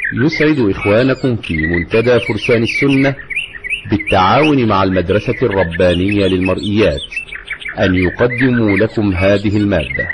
يسعد إخوانكم في منتدى فرسان السنة بالتعاون مع المدرسة الربانية للمرئيات أن يقدموا لكم هذه المادة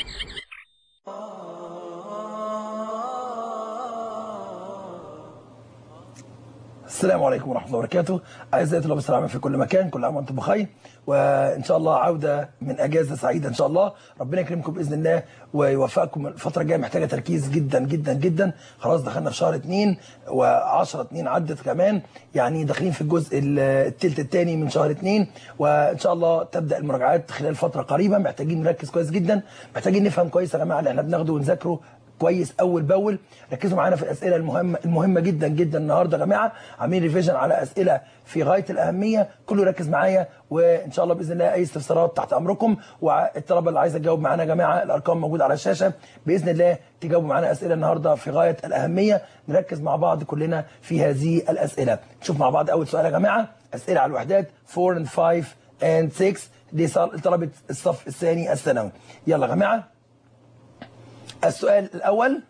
السلام عليكم ورحمة الله وبركاته أعزائي طلاب السلام في كل مكان كل عام وأنتم بخير وإن شاء الله عودة من أجازة سعيدة إن شاء الله ربنا يكرمكم بإذن الله ويوفقكم الفترة الجاية محتاجة تركيز جدا جدا جدا خلاص دخلنا في شهر اتنين و10 اتنين عدت كمان يعني داخلين في الجزء التلت الثاني من شهر اتنين وإن شاء الله تبدأ المراجعات خلال فترة قريبة محتاجين نركز كويس جدا محتاجين نفهم كويس يا جماعة اللي احنا بناخده ونذاكره كويس اول باول ركزوا معانا في الاسئله المهمه المهمه جدا جدا النهارده يا جماعه عاملين ريفيجن على اسئله في غايه الاهميه كله يركز معايا وان شاء الله باذن الله اي استفسارات تحت امركم والطلبه اللي عايزه تجاوب معانا يا جماعه الارقام موجوده على الشاشه باذن الله تجاوبوا معانا اسئله النهارده في غايه الاهميه نركز مع بعض كلنا في هذه الاسئله نشوف مع بعض اول سؤال يا جماعه اسئله على الوحدات 4 and 5 and 6 دي طلبه الصف الثاني الثانوي يلا يا جماعه السؤال الأول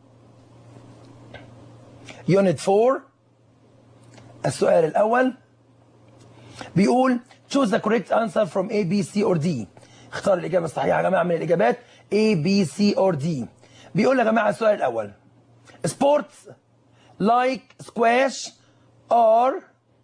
يونت 4 السؤال الأول بيقول choose the correct answer from A, B, C or D اختار الإجابة الصحيحة يا جماعة من الإجابات A, B, C or D بيقول يا جماعة السؤال الأول sports like squash or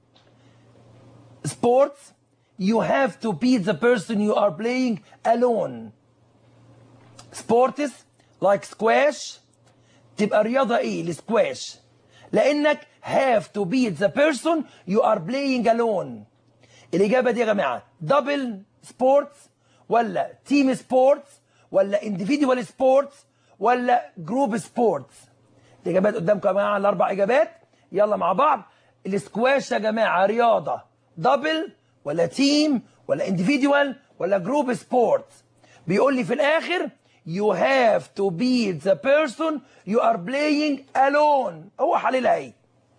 sports you have to beat the person you are playing alone sports like squash تبقى رياضة ايه السكواش لانك have to beat the person you are playing alone الاجابة دي يا جماعة double sports ولا team sports ولا individual sports ولا group sports الاجابات قدامكم يا جماعة الاربع اجابات يلا مع بعض السكواش يا جماعة رياضة double ولا تيم ولا individual ولا جروب sports بيقول لي في الاخر you have to beat the person you are playing alone هو حللها ايه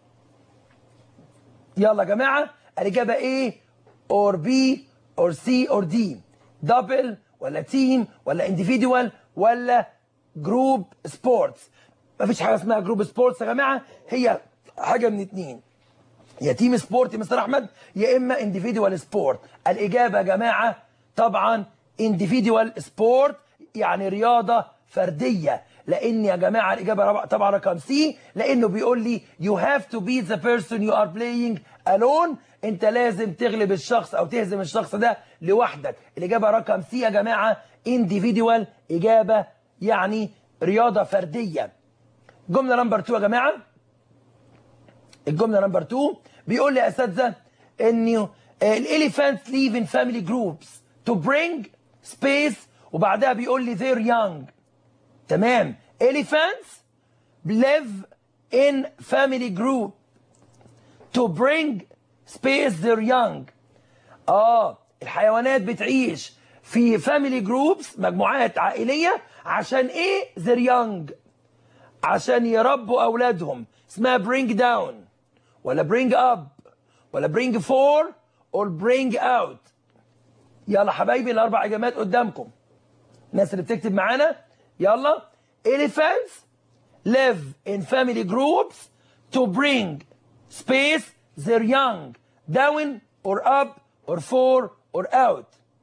يلا يا جماعة الإجابة A or B or C or D double ولا team ولا individual ولا group sports مفيش حاجة اسمها جروب سبورتس يا جماعة هي حاجة من اتنين يا تيم سبورت يا مستر أحمد يا إما individual sport الإجابة يا جماعة طبعا individual sport يعني رياضة فردية لان يا جماعة الاجابة طبعا رقم سي لانه بيقول لي you have to beat the person you are playing alone انت لازم تغلب الشخص او تهزم الشخص ده لوحدك الاجابة رقم سي يا جماعة individual اجابة يعني رياضة فردية جملة نمبر 2 يا جماعة الجملة نمبر 2 بيقول لي يا اساتذة انه الاليفانتس live in family groups to bring space وبعدها بيقول لي they're young تمام elephants live in family group to bring space they're young اه الحيوانات بتعيش في family groups مجموعات عائلية عشان ايه they're young عشان يربوا اولادهم اسمها bring down ولا bring up ولا bring for or bring out يلا حبايبي الاربع اجابات قدامكم الناس اللي بتكتب معانا يلا elephants live in family groups to bring space their young down or up or for or out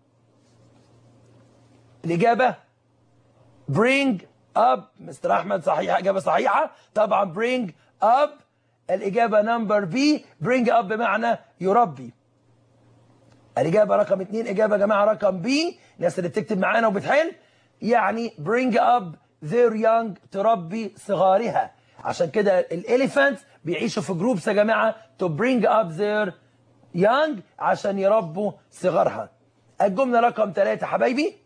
الإجابة bring up مستر أحمد صحيح إجابة صحيحة طبعا bring up الإجابة نمبر بي bring up بمعنى يربي الإجابة رقم اتنين إجابة يا جماعة رقم بي الناس اللي بتكتب معانا وبتحل يعني bring up their young تربي صغارها عشان كده الاليفانتس بيعيشوا في جروبس يا جماعة to bring up their young عشان يربوا صغارها الجملة رقم ثلاثة حبايبي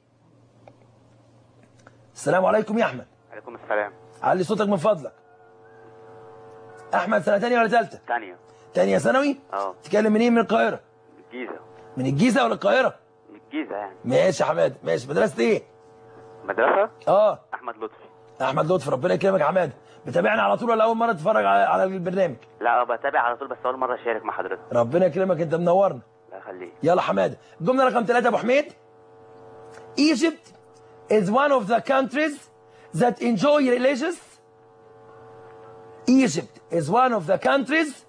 السلام عليكم يا أحمد عليكم السلام علي صوتك من فضلك أحمد سنة تانية ولا ثالثة؟ ثانية تانية ثانوي؟ اه تتكلم منين من القاهرة؟ الجيزة من الجيزة ولا القاهرة؟ من الجيزة يعني ماشي يا حماد ماشي مدرسة ايه؟ مدرسة اه أحمد لطفي احمد لطفي ربنا يكرمك يا حماد بتابعنا على طول ولا اول مره تتفرج على على البرنامج لا بتابع على طول بس أول مرة أشارك مع حضرتك ربنا يكرمك انت منورنا الله يخليك يلا حماد الجمله رقم ثلاثة ابو حميد Egypt is one of the countries that enjoy religious Egypt is one of the countries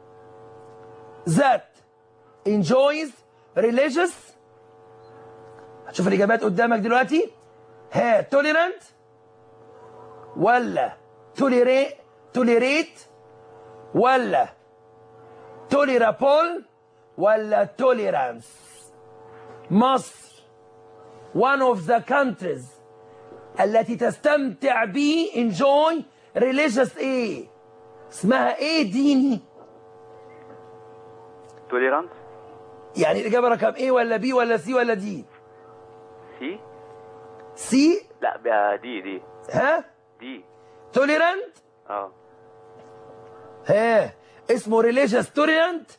that enjoys religious هتشوف الإجابات قدامك دلوقتي ها tolerant ولا tolerate tolerate ولا tolerable ولا tolerance مصر one of the countries التي تستمتع ب enjoy religious ايه اسمها ايه ديني توليرانت يعني الإجابة رقم ايه ولا بي ولا سي ولا دي سي سي لا بقى دي دي ها دي tolerant اه ها اسمه religious tolerant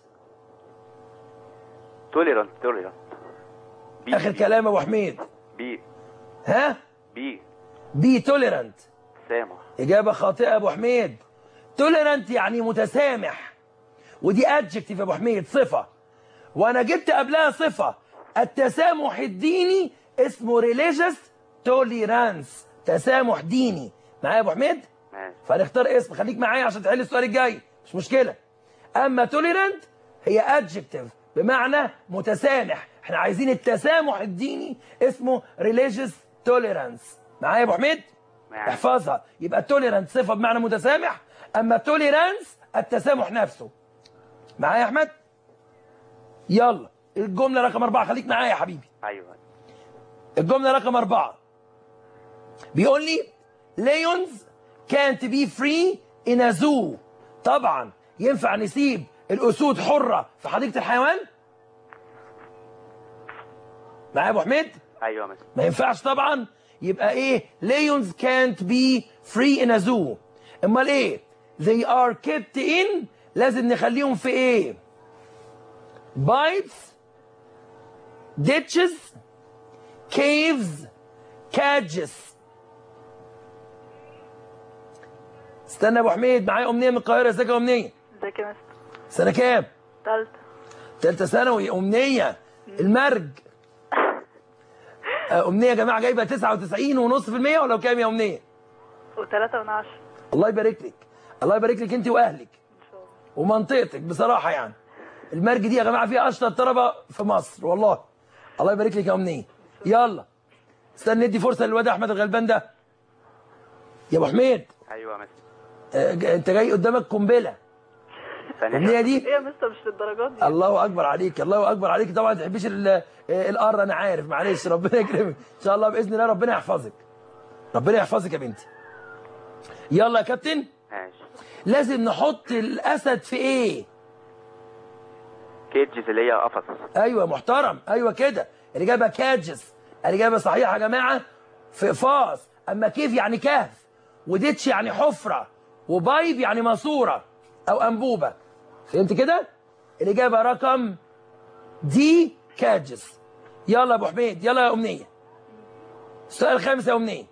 توليرانت توليرانت بي اخر كلام يا ابو حميد بي ها بي بي tolerant سامح إجابة خاطئة يا أبو حميد tolerant يعني متسامح ودي adjective يا أبو حميد صفة وأنا جبت قبلها صفة التسامح الديني اسمه religious tolerance تسامح ديني معايا يا أبو حميد؟ ماشي فهنختار اسم خليك معايا عشان تحل السؤال الجاي مش مشكلة أما tolerant هي adjective بمعنى متسامح احنا عايزين التسامح الديني اسمه religious tolerance معايا يا أبو حميد؟ معاك. احفظها يبقى tolerant صفة بمعنى متسامح أما tolerance التسامح نفسه معايا يا أحمد؟ يلا الجملة رقم أربعة خليك معايا يا حبيبي ايوه الجملة رقم أربعة بيقول لي lions can't be free in a zoo طبعا ينفع نسيب الأسود حرة في حديقة الحيوان؟ معايا يا أبو حميد؟ ايوه ماشي ما ينفعش طبعا يبقى ايه lions can't be free in a zoo امال ايه they are kept in لازم نخليهم في ايه bites ditches caves cages استنى يا ابو حميد معايا امنيه من القاهره ازيك يا امنيه ازيك يا مستر سنه كام تالتة ثالثه ثانوي امنيه المرج آه، امنيه يا جماعه جايبه 99 ونص في المية ولا كام يا امنيه وتلاتة من عشرة الله يبارك لك الله يبارك لك انت واهلك ان شاء الله ومنطقتك بصراحه يعني المرج دي يا جماعه فيها اشطر طلبه في مصر والله الله يبارك لك يا امنيه يلا استنى ندي فرصه للواد احمد الغلبان ده يا ابو حميد ايوه ماشي آه، ج- انت جاي قدامك قنبله ثانية الامنيه دي ايه يا مستر مش للدرجات دي الله اكبر عليك الله اكبر عليك طبعا ما تحبيش ال- آه، القر انا عارف معلش ربنا يكرمك ان شاء الله باذن الله ربنا يحفظك ربنا يحفظك يا بنتي يلا يا كابتن ماشي لازم نحط الاسد في ايه كيجز اللي هي قفص ايوه محترم ايوه كده الاجابه كاجس الاجابه صحيحه يا جماعه في فاس اما كيف يعني كهف وديتش يعني حفره وبايب يعني ماسوره او انبوبه فهمت كده الاجابه رقم دي كاجس يلا يا ابو حميد يلا يا امنيه السؤال الخامس يا امنيه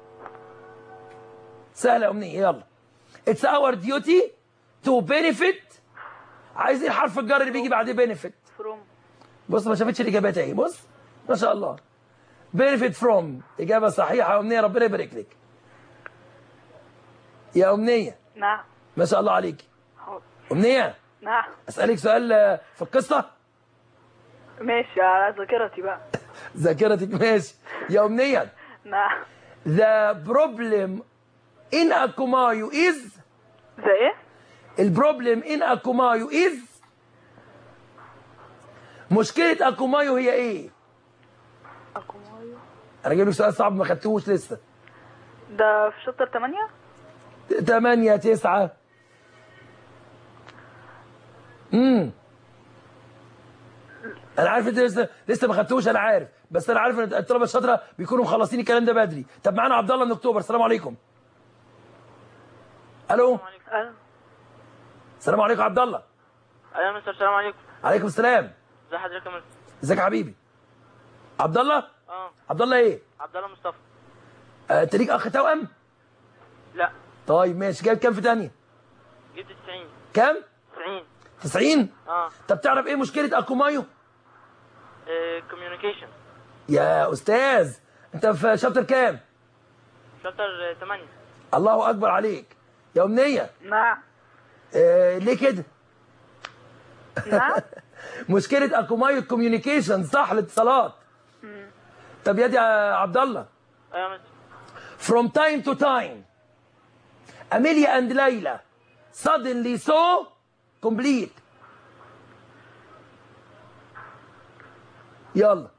سهله يا امنيه يلا It's our duty to benefit عايزين حرف الجر اللي بيجي بعد benefit فروم بص ما شافتش الاجابات اهي بص ما شاء الله benefit from اجابه صحيحه يا امنيه ربنا يبارك لك يا امنيه نعم ما شاء الله عليك حاضر امنيه نعم اسالك سؤال آه، في القصه ماشي على ذاكرتي بقى ذاكرتك ماشي يا امنيه نعم the problem in akumayu is زي ايه؟ البروبلم ان اكومايو از مشكله اكومايو هي ايه أكومايو انا جايب لك سؤال صعب ما خدتوش لسه ده في شابتر 8 تمانية تسعة امم انا عارف انت لسه لسه ما خدتوش انا عارف بس انا عارف ان الطلبه الشاطره بيكونوا مخلصين الكلام ده بدري طب معانا عبد الله من اكتوبر السلام عليكم الو أه. السلام عليكم عبد الله ايوه يا مستر السلام عليكم عليكم السلام ازي حضرتك يا مستر ازيك يا حبيبي عبد الله اه عبد الله ايه عبد الله مصطفى آه، انت ليك اخ توأم لا طيب ماشي جايب كام في تانية جبت 90 كام 90 90 اه طب تعرف ايه مشكله اكومايو كوميونيكيشن يا استاذ انت في شابتر كام شابتر 8 الله اكبر عليك يا امنيه نعم آه ليه كده نعم مشكله اكومايو كوميونيكيشن صح الاتصالات طب يا دي يا عبد الله ايوه يا مستر From time to time, Amelia and Layla suddenly saw complete. يلا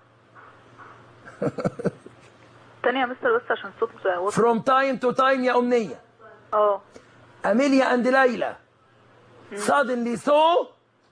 تاني يا مستر بس عشان الصوت مش واضح From time to time يا أمنية اه Amelia and Layla suddenly saw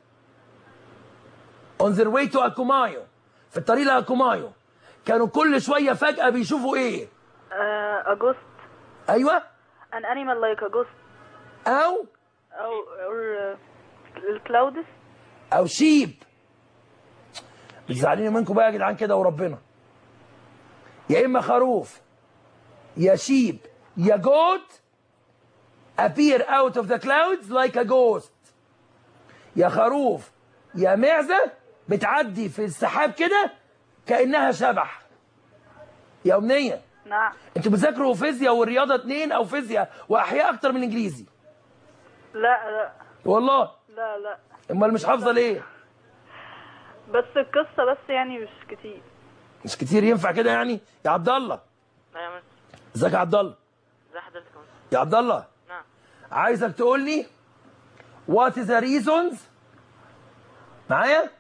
on their way to Akumayo في الطريق لأكومايو كانوا كل شوية فجأة بيشوفوا إيه؟ آه، أجوست أيوه an animal like a ghost أو أو or الكلاودس او شيب مش زعلانين منكم بقى يا جدعان كده وربنا يا اما خروف يا شيب يا جوت appear out of the clouds like a ghost يا خروف يا معزة بتعدي في السحاب كده كأنها شبح يا أمنية نعم انتوا بتذاكروا فيزياء والرياضة اتنين أو فيزياء وأحياء أكتر من إنجليزي لا لا والله لا لا أمال مش حافظة ليه؟ بس القصة بس يعني مش كتير مش كتير ينفع كده يعني يا عبد الله ايوه يا مستر ازيك يا عبد الله ازي حضرتك يا مستر يا عبد الله نعم عايزك تقول لي what is the reasons معايا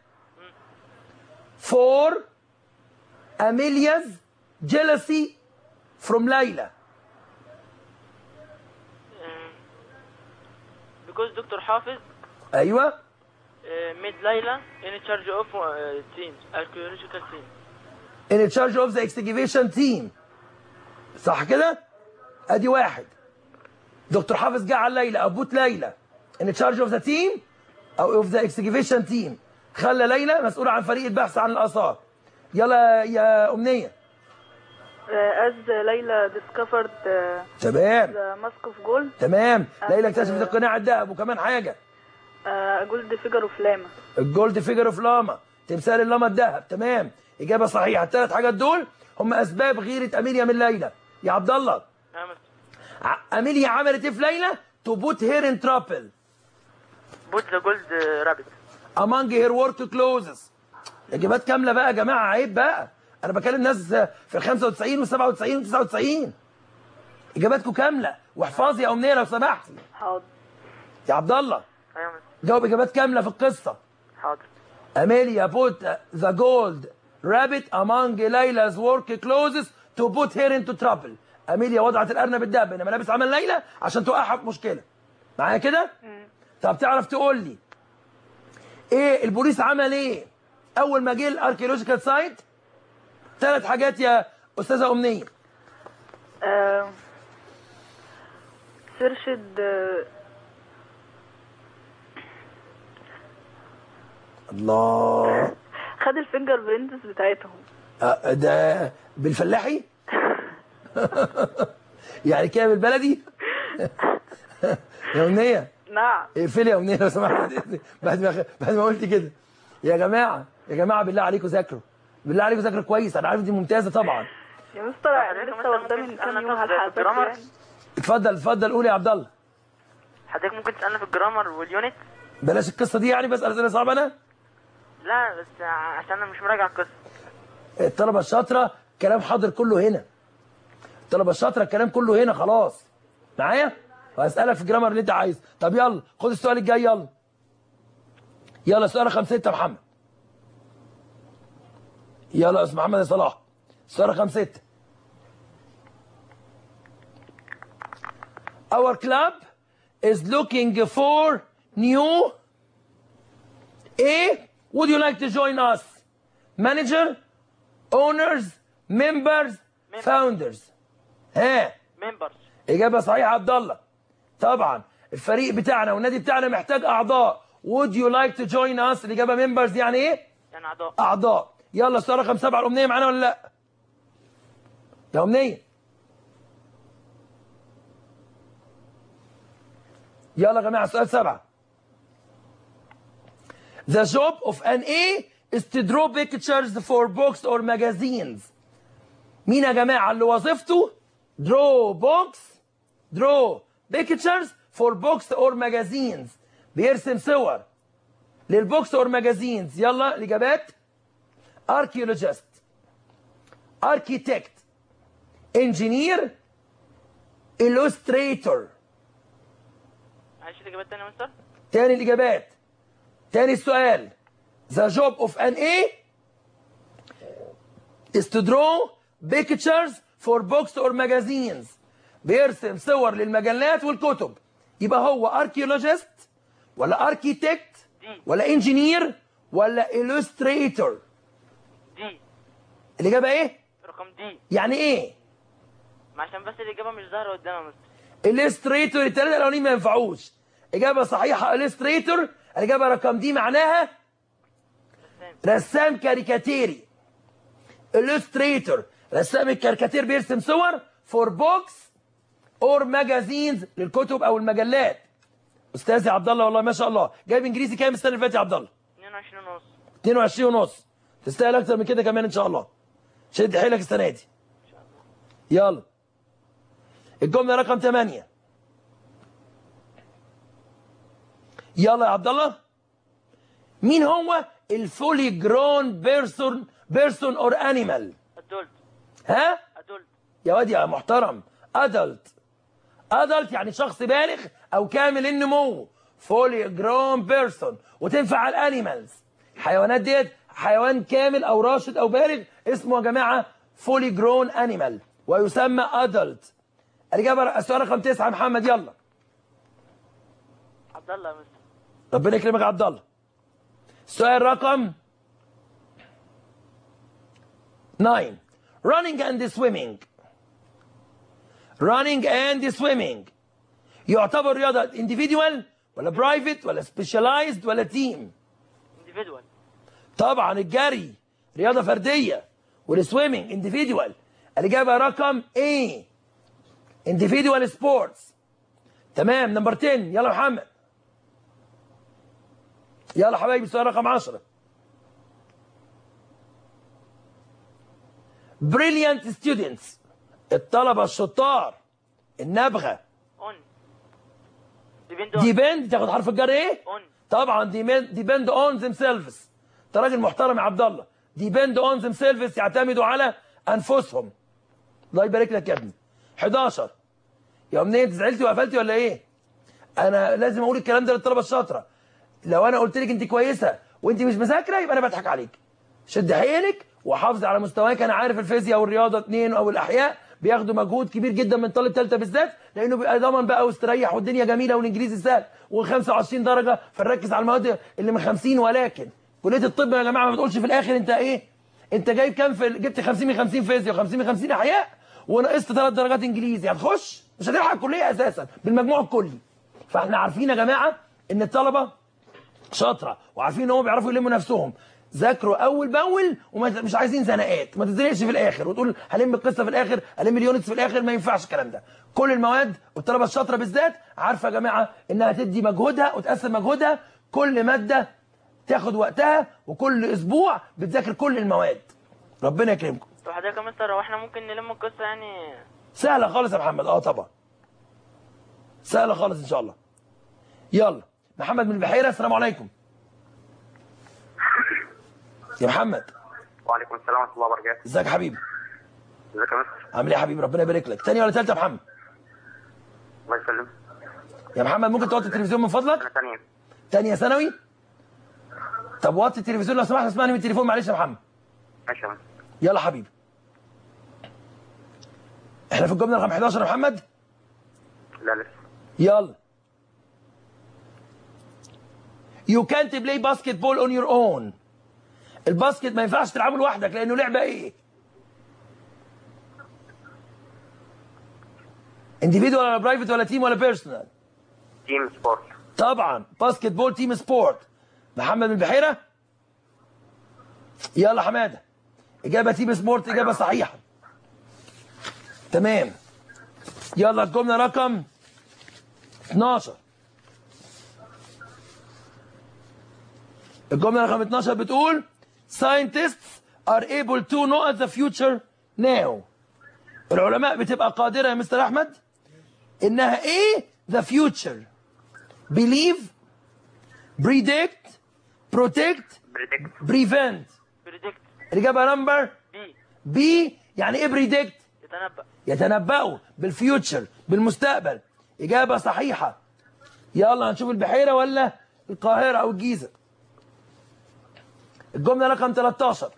for Amelia's jealousy from Layla because دكتور حافظ ايوه uh, made Layla in charge of uh, team archaeological team in charge of the excavation team صح كده ادي واحد دكتور حافظ جعل ليلى ابوت ليلى in charge of the team او of the excavation team خلى ليلى مسؤولة عن فريق البحث عن الآثار يلا يا أمنية uh, as ليلى discovered uh, تمام the mask of gold تمام ليلى اكتشفت القناع الذهب وكمان حاجة uh, gold figure of llama الجولد فيجر اوف لاما تمثال اللاما الذهب تمام إجابة صحيحة الثلاث حاجات دول هم أسباب غيرة أميليا من ليلى يا عبد الله يا مستر ع- أميليا عملت إيه في ليلى؟ to put her in trouble put the gold uh, rabbit among her work clothes اجابات كامله بقى يا جماعه عيب بقى انا بكلم ناس في ال 95 وال 97 وال 99 اجاباتكم كامله واحفظي يا امنيه لو سمحتي حاضر يا عبد الله ايوه يا مستر جاوب اجابات كامله في القصه حاضر اميليا put the gold rabbit among Layla's work clothes to put her into trouble اميليا وضعت الارنب الدهب بين ملابس عمل ليلى عشان توقعها في مشكله معايا كده طب تعرف تقول لي ايه البوليس عمل ايه اول ما جه الاركيولوجيكال سايت ثلاث حاجات يا استاذه امنيه uh, searched uh, الله خد الفينجر برينتس بتاعتهم آه، ده بالفلاحي يعني كده بالبلدي يا امنيه نعم اقفلي يا امنيه لو سمحت بعد ما بعد ما قلت كده يا جماعه يا جماعه بالله عليكم ذاكروا بالله عليكم ذاكروا كويس انا عارف دي ممتازه طبعا يا مستر حضرتك لسه مثلا واخداه ممكن من كام تسألنا يوم في على الحاسات الجرامر؟ يعني اتفضل اتفضل قول يا عبد الله حضرتك ممكن تسألنا في الجرامر واليونت بلاش القصه دي يعني بسال اسئله صعبه انا لا بس عشان انا مش مراجع القصه الطلبه الشاطره كلام حاضر كله هنا الطلبه الشاطره الكلام كله هنا خلاص معايا وهسالك في الجرامر اللي انت عايز طب يلا خد السؤال الجاي يلا يلا سؤال رقم ستة يا محمد يلا يا استاذ محمد يا صلاح سؤال رقم ستة Our club is looking for new A. Would you like to join us? Manager, owners, members, founders. ها ممبرز إجابة صحيحة عبد الله. طبعا الفريق بتاعنا والنادي بتاعنا محتاج أعضاء. Would you like to join us؟ الإجابة members يعني إيه؟ يعني اعضاء أعضاء. يلا السؤال رقم سبعة الأمنية معانا ولا لأ؟ يا أمنية. يلا يا جماعة سؤال سبعة. The job of an A is to draw pictures for books or magazines. مين يا جماعة اللي وظيفته draw books draw pictures for books or magazines بيرسم صور للبوكس اور ماجازينز يلا الاجابات archaeologist architect engineer illustrator معلش الاجابات التانية يا مستر تاني الإجابات تاني السؤال The job of an A is to draw pictures for books or magazines بيرسم صور للمجلات والكتب يبقى هو archaeologist ولا architect دي ولا engineer ولا illustrator دي الإجابة إيه؟ رقم دي يعني إيه؟ ما عشان بس الاجابه مش ظاهره قدامي يا مستر illustrator الثلاثة الأولانيين ما ينفعوش إجابة صحيحة illustrator الإجابة رقم دي معناها رسام رسام كاريكاتيري illustrator رسام الكاريكاتير بيرسم صور فور بوكس اور ماجازينز للكتب او المجلات استاذ يا عبد الله والله ما شاء الله جايب انجليزي كام السنه اللي فاتت يا عبد الله 22 ونص 22 ونص تستاهل اكتر من كده كمان ان شاء الله شد حيلك السنه دي يلا الجمله رقم 8 يلا يا عبد الله مين هو الفولي جرون بيرسون بيرسون اور انيمال ادولت ها ادولت يا واد يا محترم ادلت ادلت يعني شخص بالغ او كامل النمو فولي جرون بيرسون وتنفع على الانيمالز الحيوانات ديت حيوان كامل او راشد او بالغ اسمه يا جماعه فولي جرون انيمال ويسمى ادلت الاجابه السؤال رقم تسعه يا محمد يلا عبد الله يا مستر ربنا يكرمك يا عبد الله السؤال رقم 9 running and swimming running and swimming يعتبر رياضة individual ولا private ولا specialized ولا team individual طبعا الجري رياضة فردية والسويمنج individual الإجابة رقم A individual sports تمام نمبر 10 يلا يا محمد يلا حبايبي السؤال رقم 10 brilliant students الطلبة الشطار النابغة اون depend on depend تاخد حرف الجر ايه؟ on طبعا depend depend on themselves انت راجل محترم يا عبد الله depend on themselves يعتمدوا على انفسهم الله يبارك لك يا ابني 11 يا امنيه انت زعلتي وقفلتي ولا ايه؟ انا لازم اقول الكلام ده للطلبه الشاطره لو انا قلت لك انت كويسه وانت مش مذاكره يبقى انا بضحك عليك شد حيلك وحافظ على مستواك انا عارف الفيزياء والرياضه اتنين او الاحياء بياخدوا مجهود كبير جدا من طالب ثالثه بالذات لانه بيبقى ضمن بقى واستريح والدنيا جميله والانجليزي سهل و25 درجه فنركز على المواد اللي من 50 ولكن كليه الطب يا جماعه ما بتقولش في الاخر انت ايه انت جايب كام في جبت 50 من 50 فيزياء و50 من 50 احياء ونقصت ثلاث درجات انجليزي هتخش مش هتلحق الكليه اساسا بالمجموع الكلي فاحنا عارفين يا جماعه ان الطلبه شاطره وعارفين ان هم بيعرفوا يلموا نفسهم ذاكروا اول باول ومش عايزين زنقات ما تزنقش في الاخر وتقول هلم القصه في الاخر هلم اليونتس في الاخر ما ينفعش الكلام ده كل المواد والطلبه الشاطره بالذات عارفه يا جماعه انها تدي مجهودها وتقسم مجهودها كل ماده تاخد وقتها وكل اسبوع بتذاكر كل المواد ربنا يكرمكم طب حضرتك يا مستر هو احنا ممكن نلم القصه يعني سهله خالص يا محمد اه طبعا سهله خالص ان شاء الله يلا محمد من البحيره السلام عليكم يا محمد وعليكم السلام ورحمه الله وبركاته ازيك يا حبيبي ازيك يا مستر عامل ايه يا حبيبي ربنا يبارك لك تاني ولا تالتة يا محمد الله يسلمك يا محمد ممكن توطي التلفزيون من فضلك انا ثانيه تانية ثانوي طب وطي التلفزيون لو سمحت اسمعني من التليفون معلش يا محمد ماشي يا مستر يلا حبيبي احنا في الجمله رقم 11 يا محمد لا لسه يلا You can't play basketball on your own الباسكت ما ينفعش تلعبه لوحدك لانه لعبه ايه individual ولا برايفت ولا تيم ولا بيرسونال تيم سبورت طبعا باسكت بول تيم سبورت محمد من البحيره يلا حماده اجابه تيم سبورت اجابه صحيحه تمام يلا الجمله رقم 12 الجمله رقم 12 بتقول scientists are able to know the future now العلماء بتبقى قادره يا مستر احمد انها ايه the future believe predict protect بريدكت prevent بريدكت الإجابة نمبر بي بي يعني إيه predict يتنبأ يتنبأوا بالفيوتشر بالمستقبل إجابة صحيحة يلا هنشوف البحيرة ولا القاهرة أو الجيزة الجملة رقم 13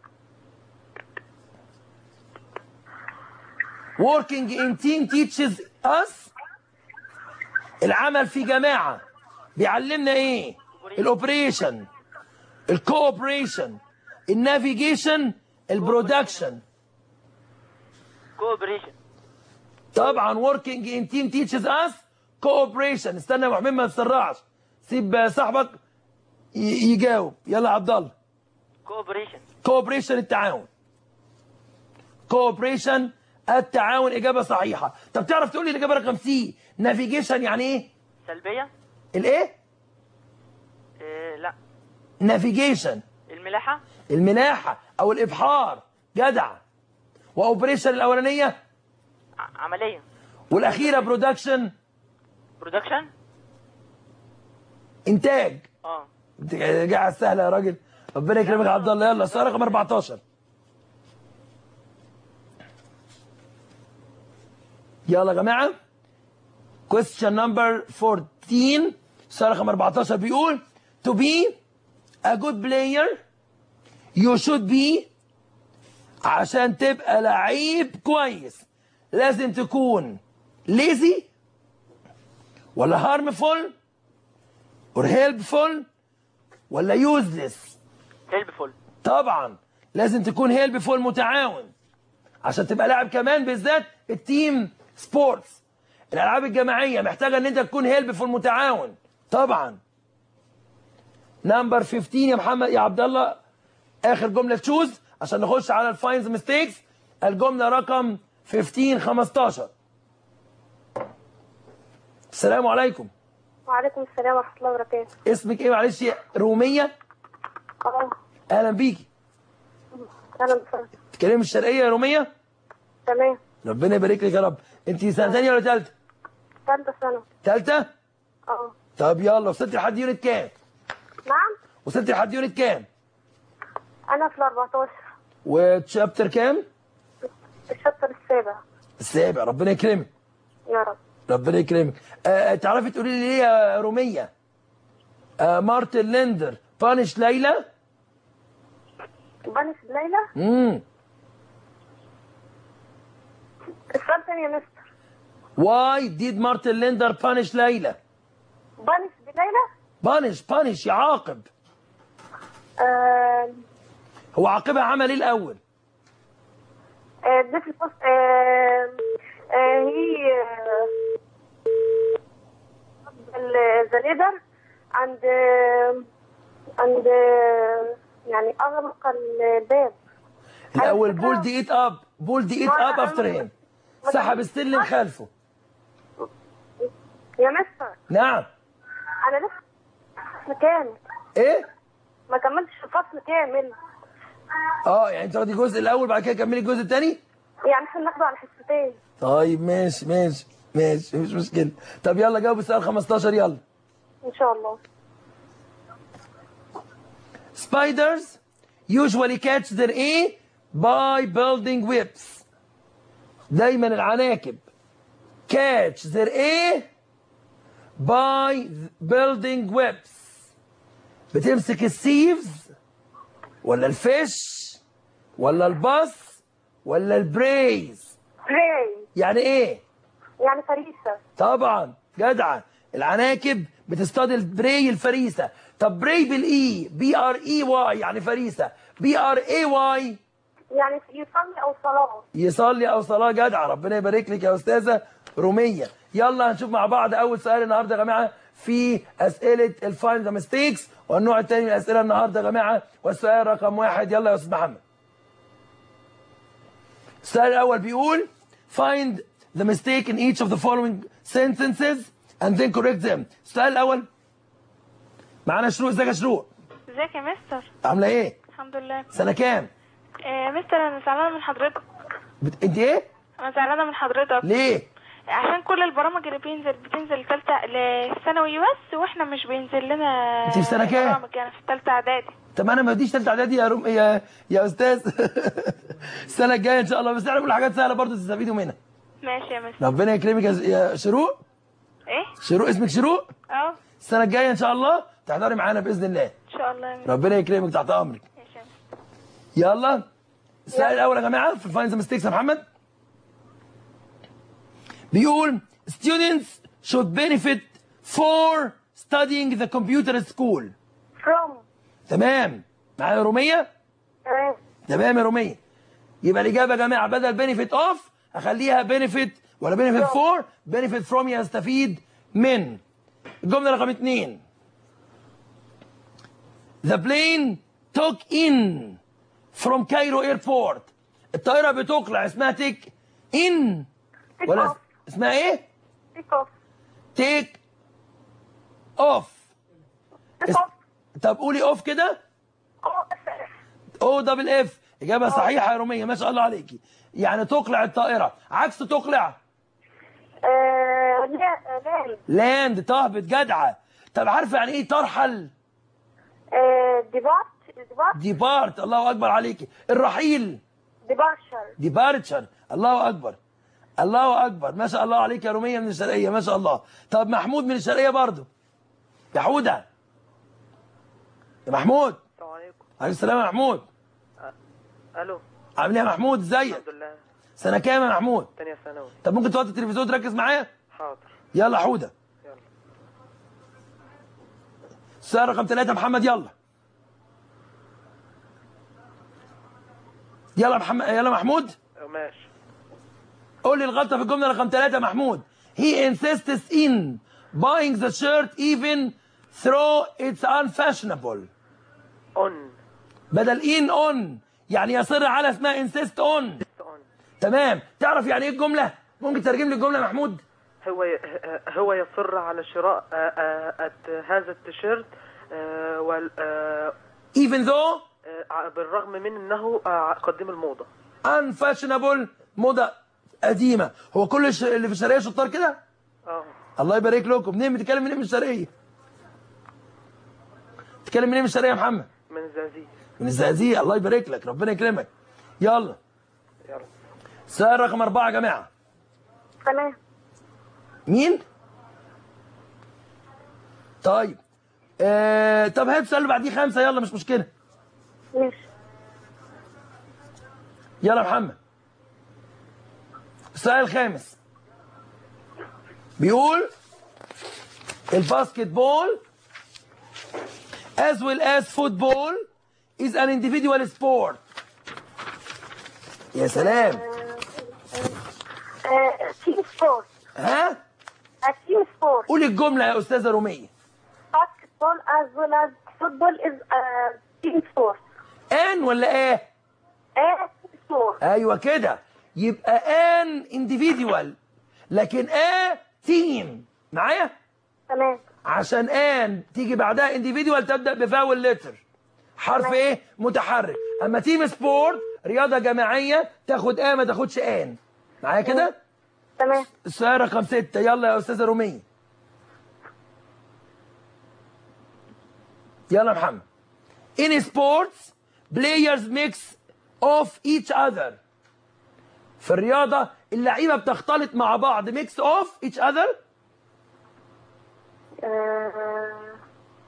Working in team teaches us العمل في جماعة بيعلمنا ايه الاوبريشن الكوبريشن النافيجيشن البرودكشن كوبريشن طبعا working in team teaches us cooperation استنى يا ابو حميد ما تسرعش سيب صاحبك ي- يجاوب يلا يا عبد الله كوبريشن cooperation التعاون cooperation التعاون اجابه صحيحه طب تعرف تقول لي الاجابه رقم سي نافيجيشن يعني ايه سلبية الايه إيه لا نافيجيشن الملاحة الملاحه او الابحار جدع واوبريشن الاولانيه ع- عملية والاخيره برودكشن برودكشن انتاج اه انت جاي على السهله يا راجل ربنا يكرمك يا عبد الله يلا السؤال رقم 14 يلا يا جماعه question number 14 السؤال رقم 14 بيقول to be a good player you should be عشان تبقى لعيب كويس لازم تكون lazy ولا harmful or helpful ولا يوزلس هيلبفول طبعا لازم تكون هيلبفول متعاون عشان تبقى لاعب كمان بالذات التيم سبورتس الالعاب الجماعيه محتاجه ان انت تكون هيلبفول متعاون طبعا نمبر 15 يا محمد يا عبد الله اخر جمله تشوز عشان نخش على الفاينز ميستيكس الجمله رقم 15 15 السلام عليكم وعليكم السلام ورحمة الله وبركاته اسمك ايه معلش يا روميه اه اهلا بيكي أهلا وسهلا تتكلمي الشرقيه يا روميه تمام ربنا يبارك لك يا رب انت سنه ثانيه ولا ثالثه ثالثة سنة ثالثه اه طب يلا وصلت لحد يونت كام نعم وصلت لحد يونت كام أنا في الأربعتاشر وتشابتر كام الشابتر السابع السابع ربنا يكرمك يا رب ربنا يكرمك آه تعرفي تقولي لي ليه يا روميه آه مارتن ليندر بانش ليلى بنس ليلى امم السؤال تاني يا مستر واي ديد مارتن ليندر بانش ليلى بنس بليلى بانش بانش يعاقب آه هو عاقبها عمل ايه الاول آه دي في البوست آه آه هي ذا ليدر عند عند يعني أغلق الباب الاول فكرة- بولد ايت اب بولد ايت ما اب أنا- افتر هيم سحب السلم خلفه يا مستر نعم أنا لسه فصل كامل ايه ما كملتش الفصل كامل اه يعني انت واخدي الجزء الاول بعد كده كملي الجزء الثاني يعني احنا ناخده على حصتين طيب ماشي ماشي ماشي مش مشكله طب يلا جاوب السؤال 15 يلا ان شاء الله spiders usually catch their A by building webs دايما العناكب catch their A by building webs بتمسك السيفز ولا الفيش ولا الباص ولا البريز براي يعني ايه يعني فريسة طبعا جدعة العناكب بتصطاد البري الفريسة طب بري بالاي بي ار اي واي يعني فريسة بي ار اي واي يعني يصلي او صلاة يصلي او صلاة جدعة ربنا يبارك لك يا استاذة رومية يلا هنشوف مع بعض اول سؤال النهارده يا جماعة في اسئلة الفاين ذا ميستيكس والنوع الثاني من الاسئلة النهارده يا جماعة والسؤال رقم واحد يلا يا استاذ محمد السؤال الاول بيقول find the mistake in each of the following sentences and then correct them السؤال الاول معانا شروق ازيك يا شروق ازيك يا مستر عامله ايه الحمد لله سنه كام آه مستر انا زعلانه من حضرتك بت... انت ايه انا زعلانه من حضرتك ليه عشان كل البرامج اللي بينزل بتنزل تالتة لثانوي بس واحنا مش بينزل لنا انت في سنة كام؟ برامج يعني في تالتة اعدادي طب انا ما بديش ثالثه اعدادي يا رم... يا يا استاذ السنه الجايه ان شاء الله بس احنا بنقول حاجات سهله برضه تستفيدوا منها ماشي يا مس ربنا يكرمك يا يا شروق ايه شروق اسمك شروق اه السنه الجايه ان شاء الله تحضري معانا باذن الله ان شاء الله يا مس ربنا يكرمك تحت امرك ماشي يا مس يلا السؤال الاول يا جماعه في الفاينز ميستيكس يا محمد بيقول students should benefit for studying the computer school from تمام معايا روميه تمام تمام يا روميه يبقى الاجابه يا جماعه بدل بينيفيت اوف اخليها بينيفيت ولا بينيفيت فور بينيفيت فروم يستفيد من الجمله رقم اثنين The plane took in from Cairo airport الطائره بتقلع اسمها تيك ان Take ولا off. اسمها ايه؟ take off تيك اوف take off طب قولي اوف كده off او دبل اف اجابه صحيحه يا روميه ما شاء الله عليكي يعني تقلع الطائره عكس تقلع آه، لا لا لاند تهبط جدعه طب عارفه يعني ايه ترحل آه، depart depart ديبارت الله اكبر عليكي الرحيل departure ديبارتشر الله اكبر الله اكبر ما شاء الله عليك يا روميه من الشرقيه ما شاء الله طب محمود من الشرقيه برضو يا حوده يا محمود السلام عليكم عليكم السلام يا محمود الو عامل ايه يا محمود ازيك الحمد لله سنه كام يا محمود تانية ثانوي طب ممكن توطي التلفزيون تركز معايا حاضر يلا حوده يلا السؤال رقم ثلاثة محمد يلا يلا محمد يلا محمود ماشي قول لي الغلطة في الجملة رقم ثلاثة محمود He insists in buying the shirt even though it's unfashionable اون بدل in on يعني يصر على اسمها insist on اون تمام تعرف يعني ايه الجملة ممكن ترجم لي الجملة يا محمود هو ي- هو يصر على شراء آه، آه، الت- هذا التيشيرت آه، وال- آه، even though آه، بالرغم من انه آه، قديم الموضه unfashionable موضة قديمة هو كل الش- اللي في الشرقية شطار كده اه الله يبارك لكم منين بتتكلم منين من الشرقية بتتكلم منين من الشرقية يا محمد من الزقازيق من الزقازيق الله يبارك لك ربنا يكرمك يلا يلا سؤال رقم أربعة يا جماعة تمام مين؟ طيب آه طب هات السؤال اللي بعديه خمسة يلا مش مشكلة ماشي يلا يا محمد السؤال الخامس بيقول الباسكت بول as well as football is an individual sport يا سلام آه، team sport ها a team sport قولي الجملة يا أستاذة رومية basketball as well as football is a team sport ان ولا ايه a team sport ايوه كده يبقى ان individual لكن ا تيم معايا تمام عشان ان تيجي بعدها individual تبدا بفاول لتر حرف ايه متحرك اما تيم سبورت رياضه جماعيه تاخد ا ما تاخدش ان معايا كده تمام السؤال رقم ستة يلا يا استاذه روميه يلا يا محمد in sports players mix of each other في الرياضة اللعيبة بتختلط مع بعض mix of each other آه،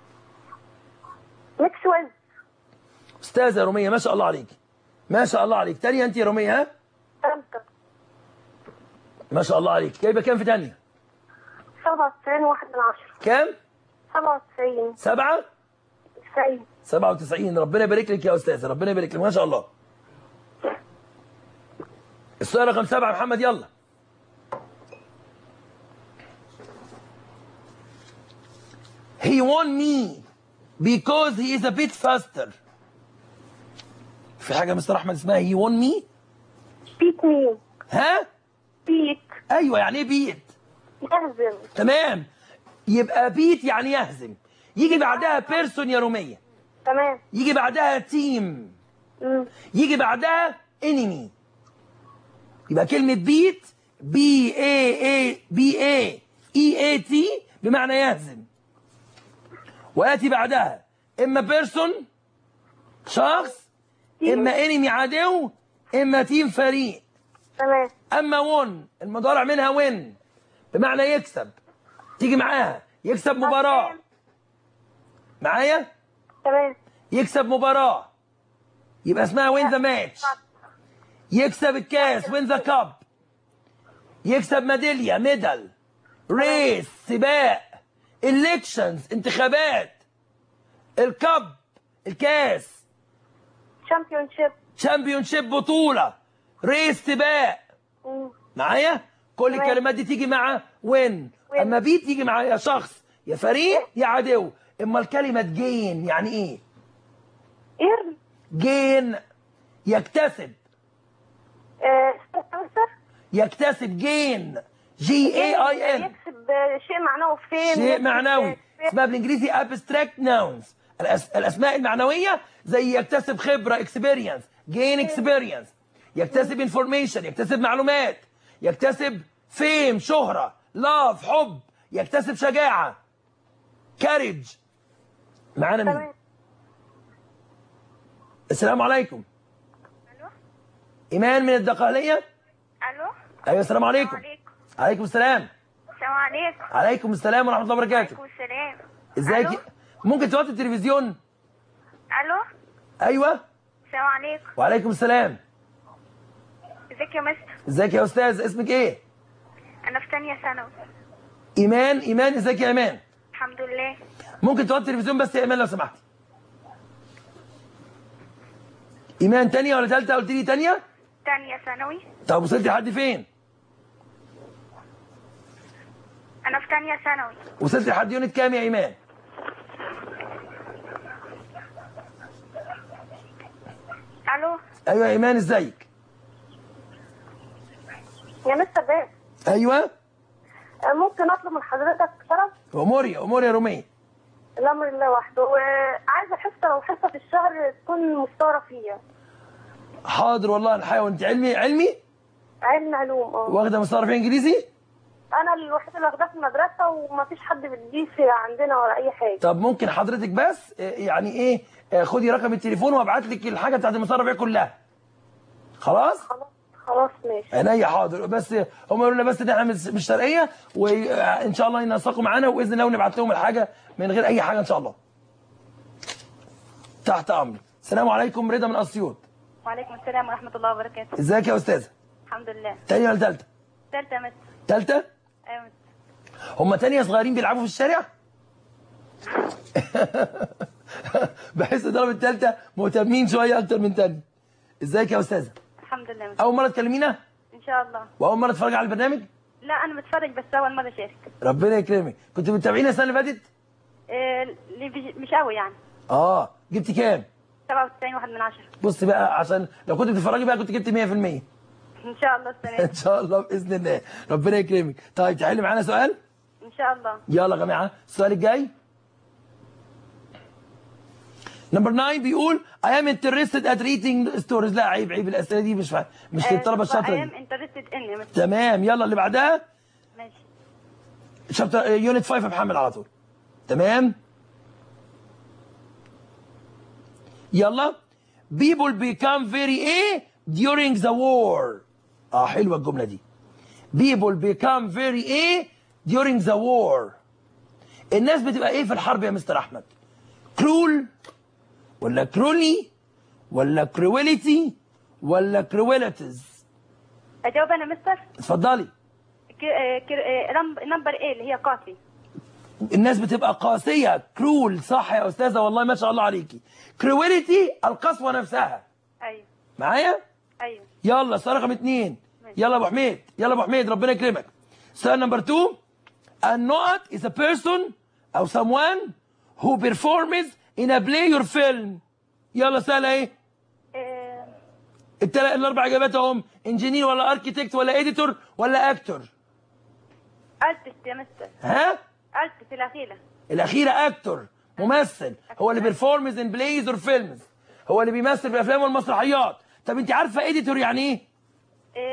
mix with أستاذة رومية ما شاء الله عليك ما شاء الله عليك تانية أنت يا رومية ها خمسة ما شاء الله عليك جايبة كام في تانية سبعة وتسعين واحد من عشرة كام سبعة وتسعين سبعة تسعين سبعة وتسعين ربنا يبارك لك يا أستاذة ربنا يبارك لك ما شاء الله السؤال رقم سبعة محمد يلا He won me because he is a bit faster في حاجة يا مستر أحمد اسمها he won me beat me ها beat أيوة يعني إيه بيت يهزم تمام يبقى بيت يعني يهزم يجي بعدها بيرسون يا رومية تمام يجي بعدها تيم مم. يجي بعدها انمي يبقى كلمة بيت بي اي اي بي اي اي اي تي بمعنى يهزم وياتي بعدها اما بيرسون شخص اما انمي عدو اما تيم فريق تمام اما ون المضارع منها وين بمعنى يكسب تيجي معاها يكسب مباراة معايا تمام يكسب مباراة يبقى اسمها وين ذا ماتش يكسب الكاس وين ذا كاب يكسب ميدالية ميدال ريس سباق الكشنز انتخابات الكاب الكاس شامبيون شيب تشامبيون شيب بطولة ريس سباق معايا كل تمام. الكلمات دي تيجي مع وين وين. اما بي تيجي مع يا شخص يا فريق يا عدو اما الكلمة جين يعني ايه ايرن جين يكتسب آه، سبونسر يكتسب جين جي اي اي ان يكسب آه، شيء معنوي فين شيء يكسب، معنوي آه، اسمها بالانجليزي abstract nouns الأس... الاسماء المعنويه زي يكتسب خبره experience gain experience يكتسب information يكتسب معلومات يكتسب فيم شهره love حب يكتسب شجاعه courage معانا مين تمام السلام عليكم الو ايمان من الدقهليه الو ايوه السلام عليكم عليكم عليكم السلام السلام عليكم عليكم السلام ورحمه الله وبركاته وعليكم السلام ازيك ألو؟ ممكن توطي التلفزيون الو ايوه السلام عليكم وعليكم السلام ازيك يا مستر ازيك يا استاذ اسمك ايه انا في تانية ثانوي ايمان ايمان ازيك يا ايمان الحمد لله ممكن توطي التلفزيون بس يا ايمان لو سمحتي ايمان تانية ولا تالتة قلت لي تانية تانية ثانوي طب وصلتي لحد فين انا في تانية ثانوي وصلتي لحد يونت كام يا ايمان الو ايوه يا ايمان ازيك يا مستر بيه ايوه آه، ممكن اطلب من حضرتك طلب اموري اموري يا روميه الامر لله وحده وعايزه حصه لو حصه في الشهر تكون مستوره فيها حاضر والله الحقيقه انت علمي علمي علم علوم اه واخده مستوى في انجليزي انا الوحيده اللي واخداه في المدرسه ومفيش حد بيديه عندنا ولا اي حاجه طب ممكن حضرتك بس آه، يعني ايه آه، خدي رقم التليفون وابعت لك الحاجه بتاعت المصارف بيها كلها خلاص خلاص خلاص ماشي عينيا حاضر بس هم يقولوا لنا بس ان احنا مش مش شرقيه وان شاء الله ينسقوا معانا واذن الله ونبعت لهم الحاجه من غير اي حاجه ان شاء الله. تحت امرك. السلام عليكم رضا من اسيوط. وعليكم السلام ورحمة الله وبركاته ازيك يا استاذه؟ الحمد لله تانية ولا تالتة؟ تالتة مستر تالتة؟ ايوه مستر هم تانية صغيرين بيلعبوا في الشارع؟ بحس طلبة التالتة مهتمين شوية أكتر من تانية. ازيك يا استاذه؟ الحمد لله مستر. أول مرة تكلمينا؟ ان شاء الله وأول مرة تتفرج على البرنامج؟ لا انا بتفرج بس اول مرة اشارك ربنا يكرمك. كنت متابعينا السنة اللي فاتت؟ إيه، اللي بيجي- مش قوي يعني اه جبتي كام؟ 97 واحد من عشرة بص بقى عشان لو كنت بتتفرجي بقى كنت جبت 100% ان شاء الله السنة دي. ان شاء الله باذن الله ربنا يكرمك طيب تعالي معانا سؤال ان شاء الله يلا يا جماعه السؤال الجاي نمبر 9 بيقول I am interested at reading stories لا عيب عيب الاسئله دي مش فا... مش للطلبه الشاطره ايام دي انترستد ان يا مستر تمام يلا اللي بعدها ماشي شابتر يونت 5 يا محمد على طول تمام يلا people become very ايه during the war اه حلوه الجمله دي people become very ايه during the war الناس بتبقى ايه في الحرب يا مستر احمد كرول ولا كرولي ولا كرويليتي ولا كرويلتيز اجاوب انا مستر اتفضلي ك- آه، كر- آه، رم- نمبر ايه اللي هي قاسي الناس بتبقى قاسية كرول صح يا أستاذة والله ما شاء الله عليكي كرويليتي القسوة نفسها ايوه معايا ايوه يلا السؤال رقم اتنين يلا أبو حميد يلا أبو حميد ربنا يكرمك سؤال نمبر 2 النقط is a person أو someone who performs in a play or film يلا سهلة ايه آه، التلا... الأربع إجابات أهم انجينير ولا اركيتكت ولا اديتور ولا اكتور التست يا مستر ها التست الاخيره الأخيرة أكتور ممثل هو اللي بيرفورمز ان بلايز اور فيلمز هو اللي بيمثل في الأفلام والمسرحيات طب أنت عارفة إديتور يعني إيه؟ آه،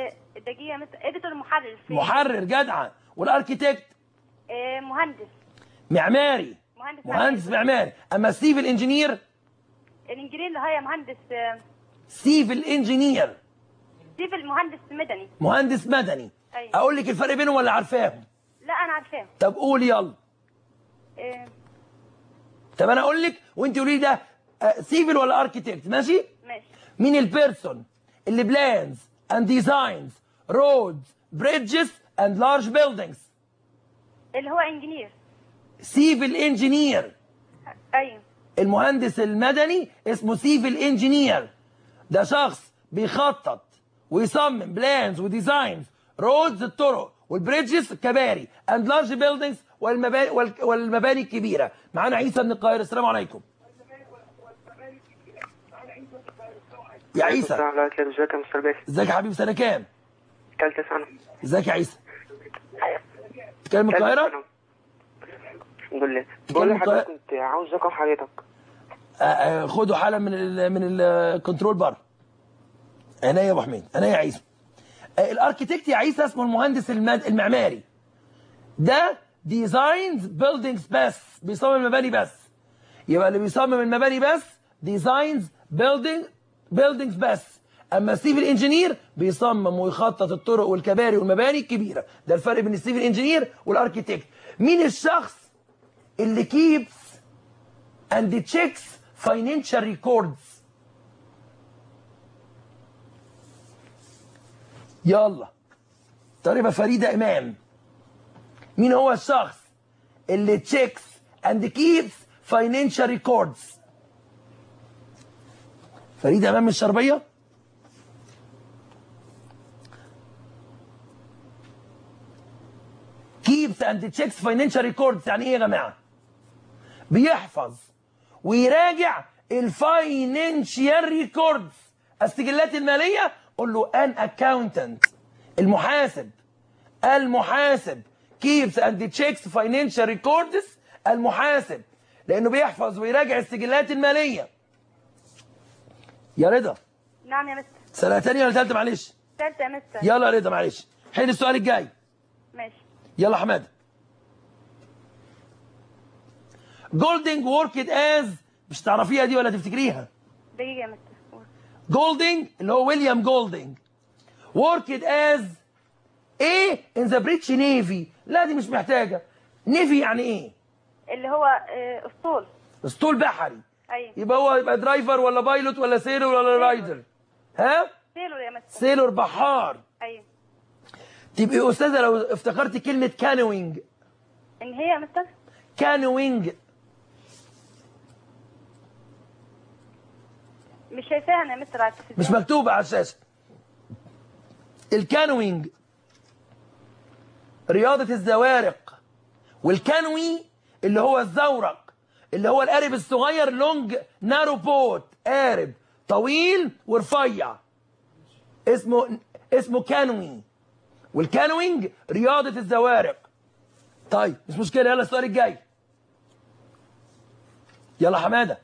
دقيقة مثل اديتور محرر في محرر جدعة والاركيتكت آه، مهندس معماري مهندس مهندس معماري اما السيفل انجينير الانجينير اللي هي مهندس آه، سيفل انجينير سيفل مهندس مدني مهندس مدني أيوة. اقول لك الفرق بينهم ولا عارفاهم لا انا عارفاه طب قول يلا آه، طب انا اقول لك وانت قولي لي ده سيفل ولا اركيتكت ماشي ماشي مين البيرسون اللي بلانز اند ديزاينز رودز بريدجز اند لارج بيلدينجز اللي هو انجينير سيفل انجينير ايوه المهندس المدني اسمه سيفل انجينير ده شخص بيخطط ويصمم بلانز وديزاينز رودز الطرق والبريدجز الكباري اند لارج بيلدينجز والمباني والمباني الكبيره معانا عيسى من القاهره السلام عليكم يا عيسى السلام عليكم ازيك يا مستر باسم ازيك يا حبيبي سنه كام ثالثة ثانوي ازيك يا عيسى تتكلم من ثالثة القاهره ثانوي. الحمد لله بقول لحضرتك كنت عاوز رقم حضرتك آه، آه، خدوا حاله من ال من الكنترول بره عينيا يا ابو حميد عينيا يا عيسى آه، الاركيتكت يا عيسى اسمه المهندس المد... المعماري ده ديزاينز بيلدينجز بس بيصمم المباني بس يبقى اللي بيصمم المباني بس ديزاينز بيلدينج بيلدينجز بس اما السيفل انجينير بيصمم ويخطط الطرق والكباري والمباني الكبيره ده الفرق بين السيفل انجينير والاركيتكت مين الشخص اللي كيبس and checks financial records يلا طالبة فريدة إمام مين هو الشخص اللي checks and keeps financial records فريدة إمام من الشربية keeps and checks financial records يعني ايه يا جماعه بيحفظ ويراجع الفاينانشال ريكوردز السجلات الماليه قول له ان اكاونتنت المحاسب المحاسب keeps and checks financial records المحاسب لانه بيحفظ ويراجع السجلات الماليه يا رضا نعم يا مستر سنه تانية ولا ثالثه معلش ثالثة يا مستر يلا يا رضا معلش حل السؤال الجاي ماشي يلا حماده جولدنج وركد از مش تعرفيها دي ولا تفتكريها دقيقة يا مستر جولدنج اللي هو ويليام جولدنج وركد از ايه ان ذا بريتش نيفي لا دي مش محتاجه نيفي يعني ايه اللي هو آه، اسطول اسطول بحري ايوه يبقى هو يبقى درايفر ولا بايلوت ولا سيلور ولا رايدر ها سيلور يا مستر سيلور بحار ايوه تبقي استاذه لو افتكرتي كلمه كانوينج ان هي يا مستر كانوينج مش شايفاها انا يا مستر على التلفزيون مش مكتوبة على الشاشة الكانوينج رياضة الزوارق والكانوي اللي هو الزورق اللي هو القارب الصغير لونج نارو بوت قارب طويل ورفيع اسمه اسمه كانوي والكانوينج رياضة الزوارق طيب مش مشكلة يلا السؤال الجاي يلا حمادة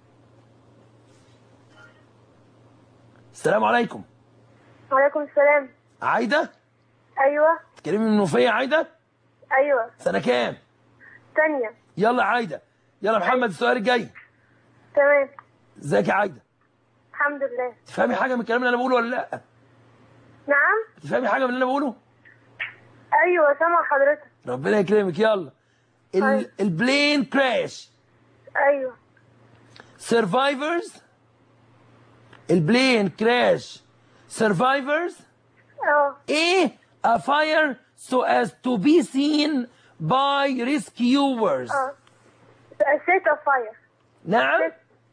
السلام عليكم وعليكم السلام عايدة ايوه تكلمي من المنوفية عايدة ايوه سنة كام ثانية يلا عايدة يلا محمد السؤال الجاي تمام ازيك يا عايدة الحمد لله تفهمي حاجة من الكلام اللي انا بقوله ولا لا نعم تفهمي حاجة من اللي انا بقوله ايوه سامع حضرتك ربنا يكرمك يلا ال... أيوة. البلين كراش ايوه سرفايفرز البلين كراش سرفايفرز اه ايه a fire so as to be seen by rescuers اه سيت اوف فاير نعم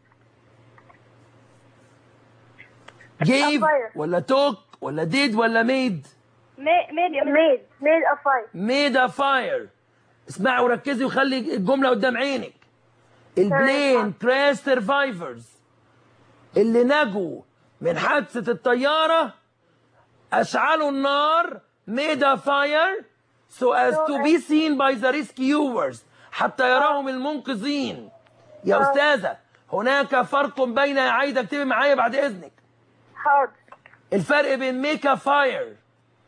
gave fire. ولا took ولا did ولا made ميد يا ميد ميد اوف فاير made a fire اسمعي وركزي وخلي الجملة قدام عينك البلين كراش سرفايفرز اللي نجوا من حادثة الطيارة أشعلوا النار made a fire so as to be seen by the rescuers حتى يراهم المنقذين يا أستاذة هناك فرق بين يا عايدة اكتبي معايا بعد إذنك حاضر الفرق بين make a fire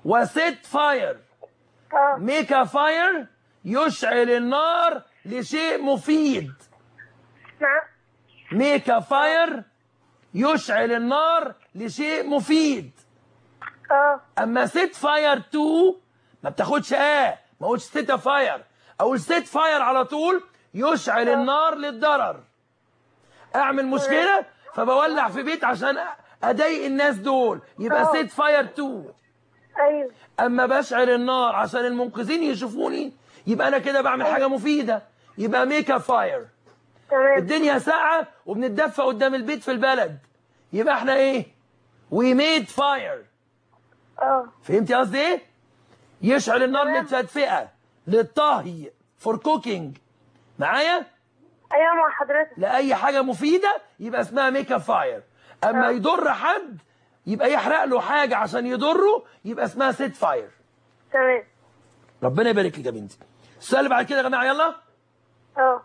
وست فاير اه ميك ا فاير يشعل النار لشيء مفيد نعم ميك ا فاير يشعل النار لشيء مفيد اه اما سيت فاير تو ما بتاخدش اه ما اقولش سيت فاير اقول سيت فاير على طول يشعل النار للضرر اعمل مشكله فبولع في بيت عشان اضايق الناس دول يبقى آه. سيت فاير تو ايوه اما بشعل النار عشان المنقذين يشوفوني يبقى انا كده بعمل حاجه مفيده يبقى ميك ا فاير تمام الدنيا ساقعه وبنتدفى قدام البيت في البلد يبقى احنا ايه وي ميد فاير اه فهمتي قصدي ايه يشعل النار للتدفئه للطهي فور كوكينج معايا ايوه مع حضرتك لاي حاجه مفيده يبقى اسمها ميك اب فاير اما آه. يضر حد يبقى يحرق له حاجه عشان يضره يبقى اسمها سيت فاير تمام ربنا يبارك لك يا بنتي السؤال اللي بعد كده يا جماعه يلا اه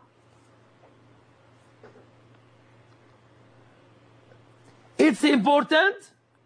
It's important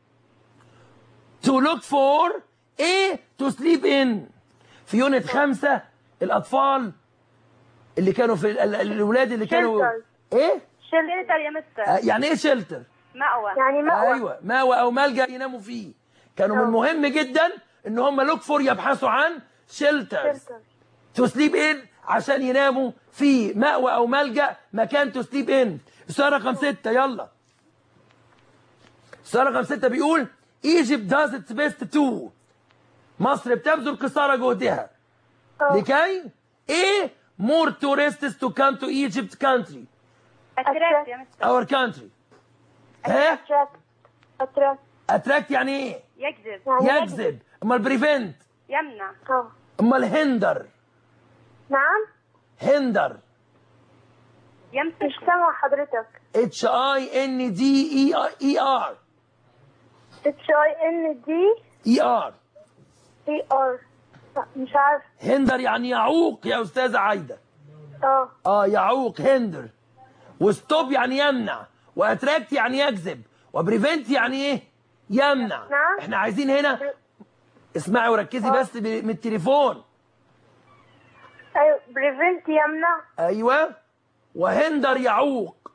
to look for A to sleep in في يونت خمسة الأطفال اللي كانوا في ال- ال- الأولاد اللي كانوا Shelter. إيه؟ شلتر يا مستر آه، يعني إيه شلتر؟ مأوى يعني مأوى أيوه ماوى أو ملجأ يناموا فيه كانوا من آه. المهم جدا إن هم لوك فور يبحثوا عن شيلترز شلتر تو سليب ان عشان يناموا في مأوى او ملجأ مكان تو سليب ان السؤال رقم ستة يلا السؤال رقم ستة بيقول Egypt does its best to مصر بتبذل قصارى جهدها اه لكي ايه more tourists to come to Egypt country اتراكت يا مستر our country ها اتراكت اتراكت attract يعني ايه يجذب يجذب امال prevent يمنع اه امال hinder نعم hinder يمسك مش سامع حضرتك H I N D E E R اتش اي ان دي E R اي ار مش عارف هندر يعني يعوق يا استاذه عايده اه اه يعوق هندر وستوب يعني يمنع واتراكت يعني يجذب وبريفنت يعني ايه يمنع نعم. احنا عايزين هنا اسمعي وركزي بس ب- من التليفون ايوه بريفنت يمنع ايوه وهندر يعوق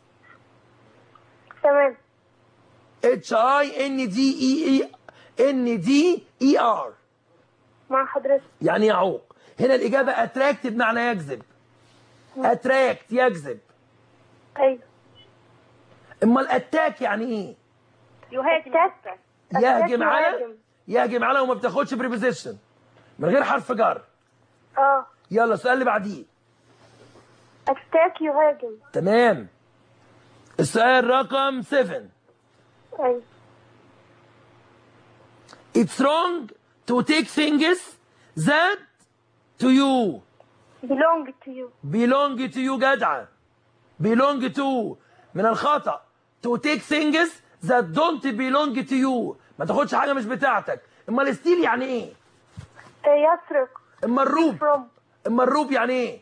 تمام اتش اي ان دي اي اي ان دي اي ار مع حضرتك يعني يعوق هنا الاجابه اتراكت بمعنى يجذب اتراكت يجذب ايوه امال اتاك يعني ايه يهاجم يهجم على يهاجم. يهجم على وما بتاخدش بريبوزيشن من غير حرف جر اه يلا السؤال اللي بعديه اتاك يهاجم تمام السؤال رقم 7 ايوه It's wrong to take things that to you belong to you belong to you جدعة belong to من الخطأ to take things that don't belong to you ما تاخدش حاجة مش بتاعتك اما الستيل يعني ايه آه، يسرق اما الروب from اما الروب يعني ايه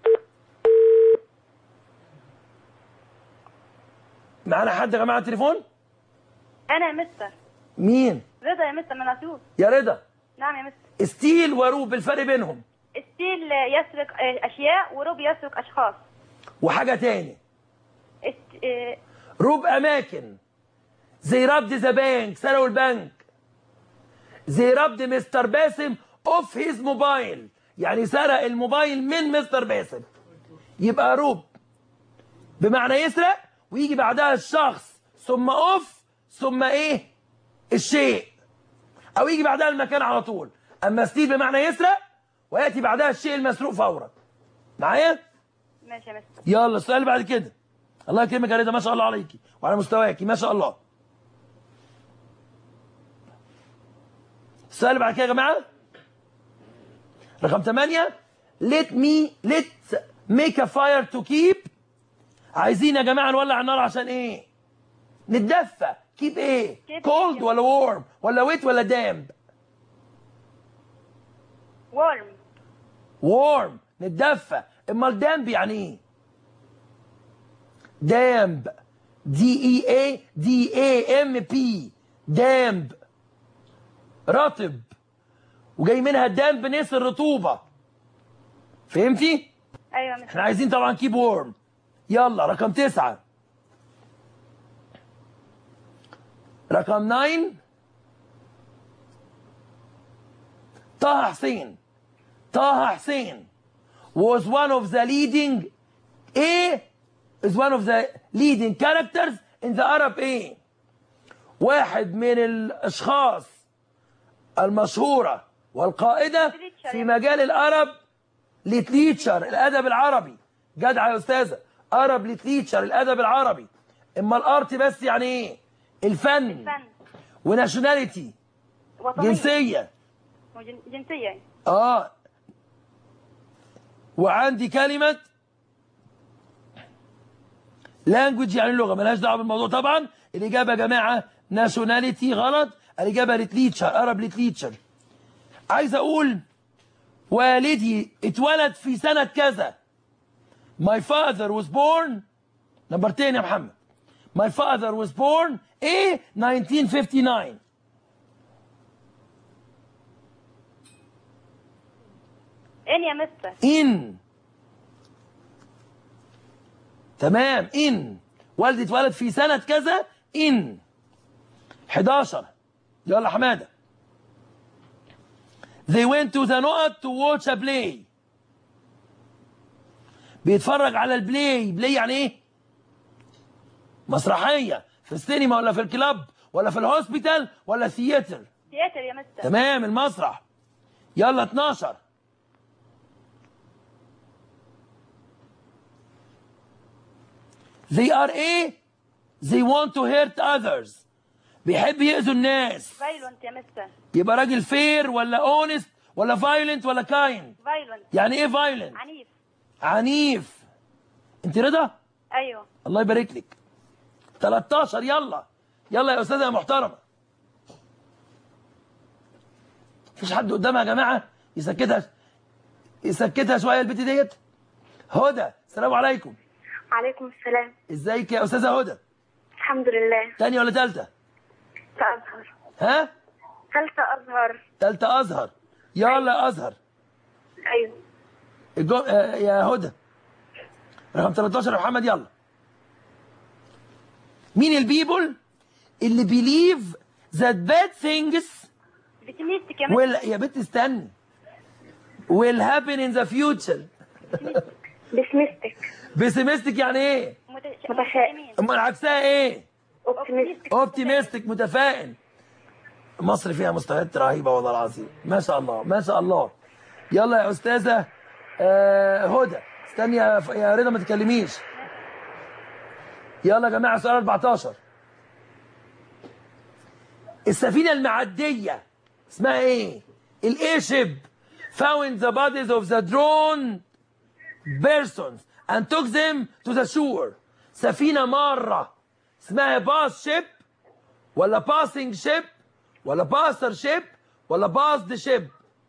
معانا حد يا جماعة على التليفون انا يا مستر مين رضا يا مستر من اسيوط يا رضا نعم يا مستر ستيل وروب الفرق بينهم ستيل يسرق آه، اشياء وروب يسرق اشخاص وحاجة تاني است... آه، روب اماكن زي ربط ذا بانك سرقوا البنك زي ربط مستر باسم اوف هيز موبايل يعني سرق الموبايل من مستر باسم يبقى روب بمعنى يسرق ويجي بعدها الشخص ثم اوف ثم ايه الشيء او يجي بعدها المكان على طول اما ستيل بمعنى يسرق وياتي بعدها الشيء المسروق فورا معايا ماشي يا مستر يلا السؤال اللي بعد كده الله يكرمك يا رضا ما شاء الله عليكي وعلى مستواكي ما شاء الله السؤال اللي بعد كده يا جماعه رقم 8 let me let make a fire to keep عايزين يا جماعه نولع النار عشان ايه نتدفى keep ايه Keep cold إيه؟ ولا warm ولا wet ولا damp ورم warm نتدفى امال دامب يعني ايه دامب دي اي اي دي اي ام بي دامب رطب وجاي منها دامبنس الرطوبه فهمتي ايوه يا مستر احنا عايزين طبعا كيب وورم يلا رقم تسعة رقم ناين طه حسين طه حسين was one of the leading A is one of the leading characters in the Arab A واحد من الأشخاص المشهورة والقائدة في مجال الأرب ليتليتشر الأدب العربي جدع يا أستاذة أرب ليتليتشر الأدب العربي إما الأرت بس يعني إيه الفن فن وناشوناليتي وطنية جنسية وجن- جنسية يعني. اه وعندي كلمة لانجوج يعني لغة ملهاش دعوة بالموضوع طبعا الإجابة يا جماعة ناشوناليتي غلط الإجابة ليتليتشر أرب ليتليتشر عايز أقول والدي اتولد في سنة كذا My father was born نمبر 10 يا محمد My father was born A 1959 ان يا مستر ان تمام ان والدي اتولد في سنة كذا ان 11 يلا حمادة They went to the نقط to watch a play بيتفرج على البلاي بلاي يعني ايه مسرحية في السينما ولا في الكلاب ولا في الهوسبيتال ولا ثياتر تياتر يا مستر تمام المسرح يلا 12 They are A They want to hurt others بيحب يأذوا الناس فايلنت يا مستر يبقى راجل فير ولا اونست ولا فايلنت ولا كايند فايلنت يعني ايه فايلنت عنيف عنيف انت رضا ايوه الله يبارك لك 13 يلا يلا يا استاذه يا محترمه مفيش حد قدامها يا جماعه يسكتها يسكتها شويه البت ديت هدى السلام عليكم عليكم السلام ازيك يا استاذه هدى الحمد لله تانية ولا تالتة أزهر ها ثالثة أزهر تالتة ازهر يلا ازهر أيوه الجو... آه يا هدى رقم 13 يا محمد يلا مين البيبل اللي بيليف ذات باد ثينجز بتميستك يا مستر will يا بنت استني will happen in the future بسمستك pessimistic يعني ايه مت- متفائل. متفائلين. امال عكسها ايه أوبتيمستك اوبتيمستيك متفائل مصر فيها مستويات رهيبه والله العظيم ما شاء الله ما شاء الله يلا يا استاذه آه هدى استني يا, ف- يا رضا ما تتكلميش يلا يا جماعه سؤال 14 السفينه المعديه اسمها ايه الاي شيب found the bodies of the drawn persons and took them to the shore سفينه ماره اسمها باس شيب ولا باسنج شيب ولا باسر شيب ولا باسد شيب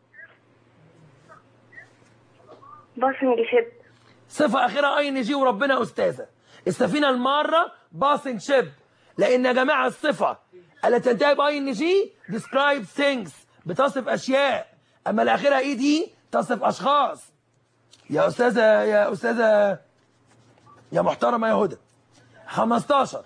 باسنج شيب صفة أخيرة أي إن جي وربنا أستاذة السفينة المارة باسنج شيب لأن يا جماعة الصفة التي تنتهي بأي إن جي describe things بتصف أشياء أما الأخيرة إي دي تصف أشخاص يا أستاذة يا أستاذة يا محترمة يا هدى 15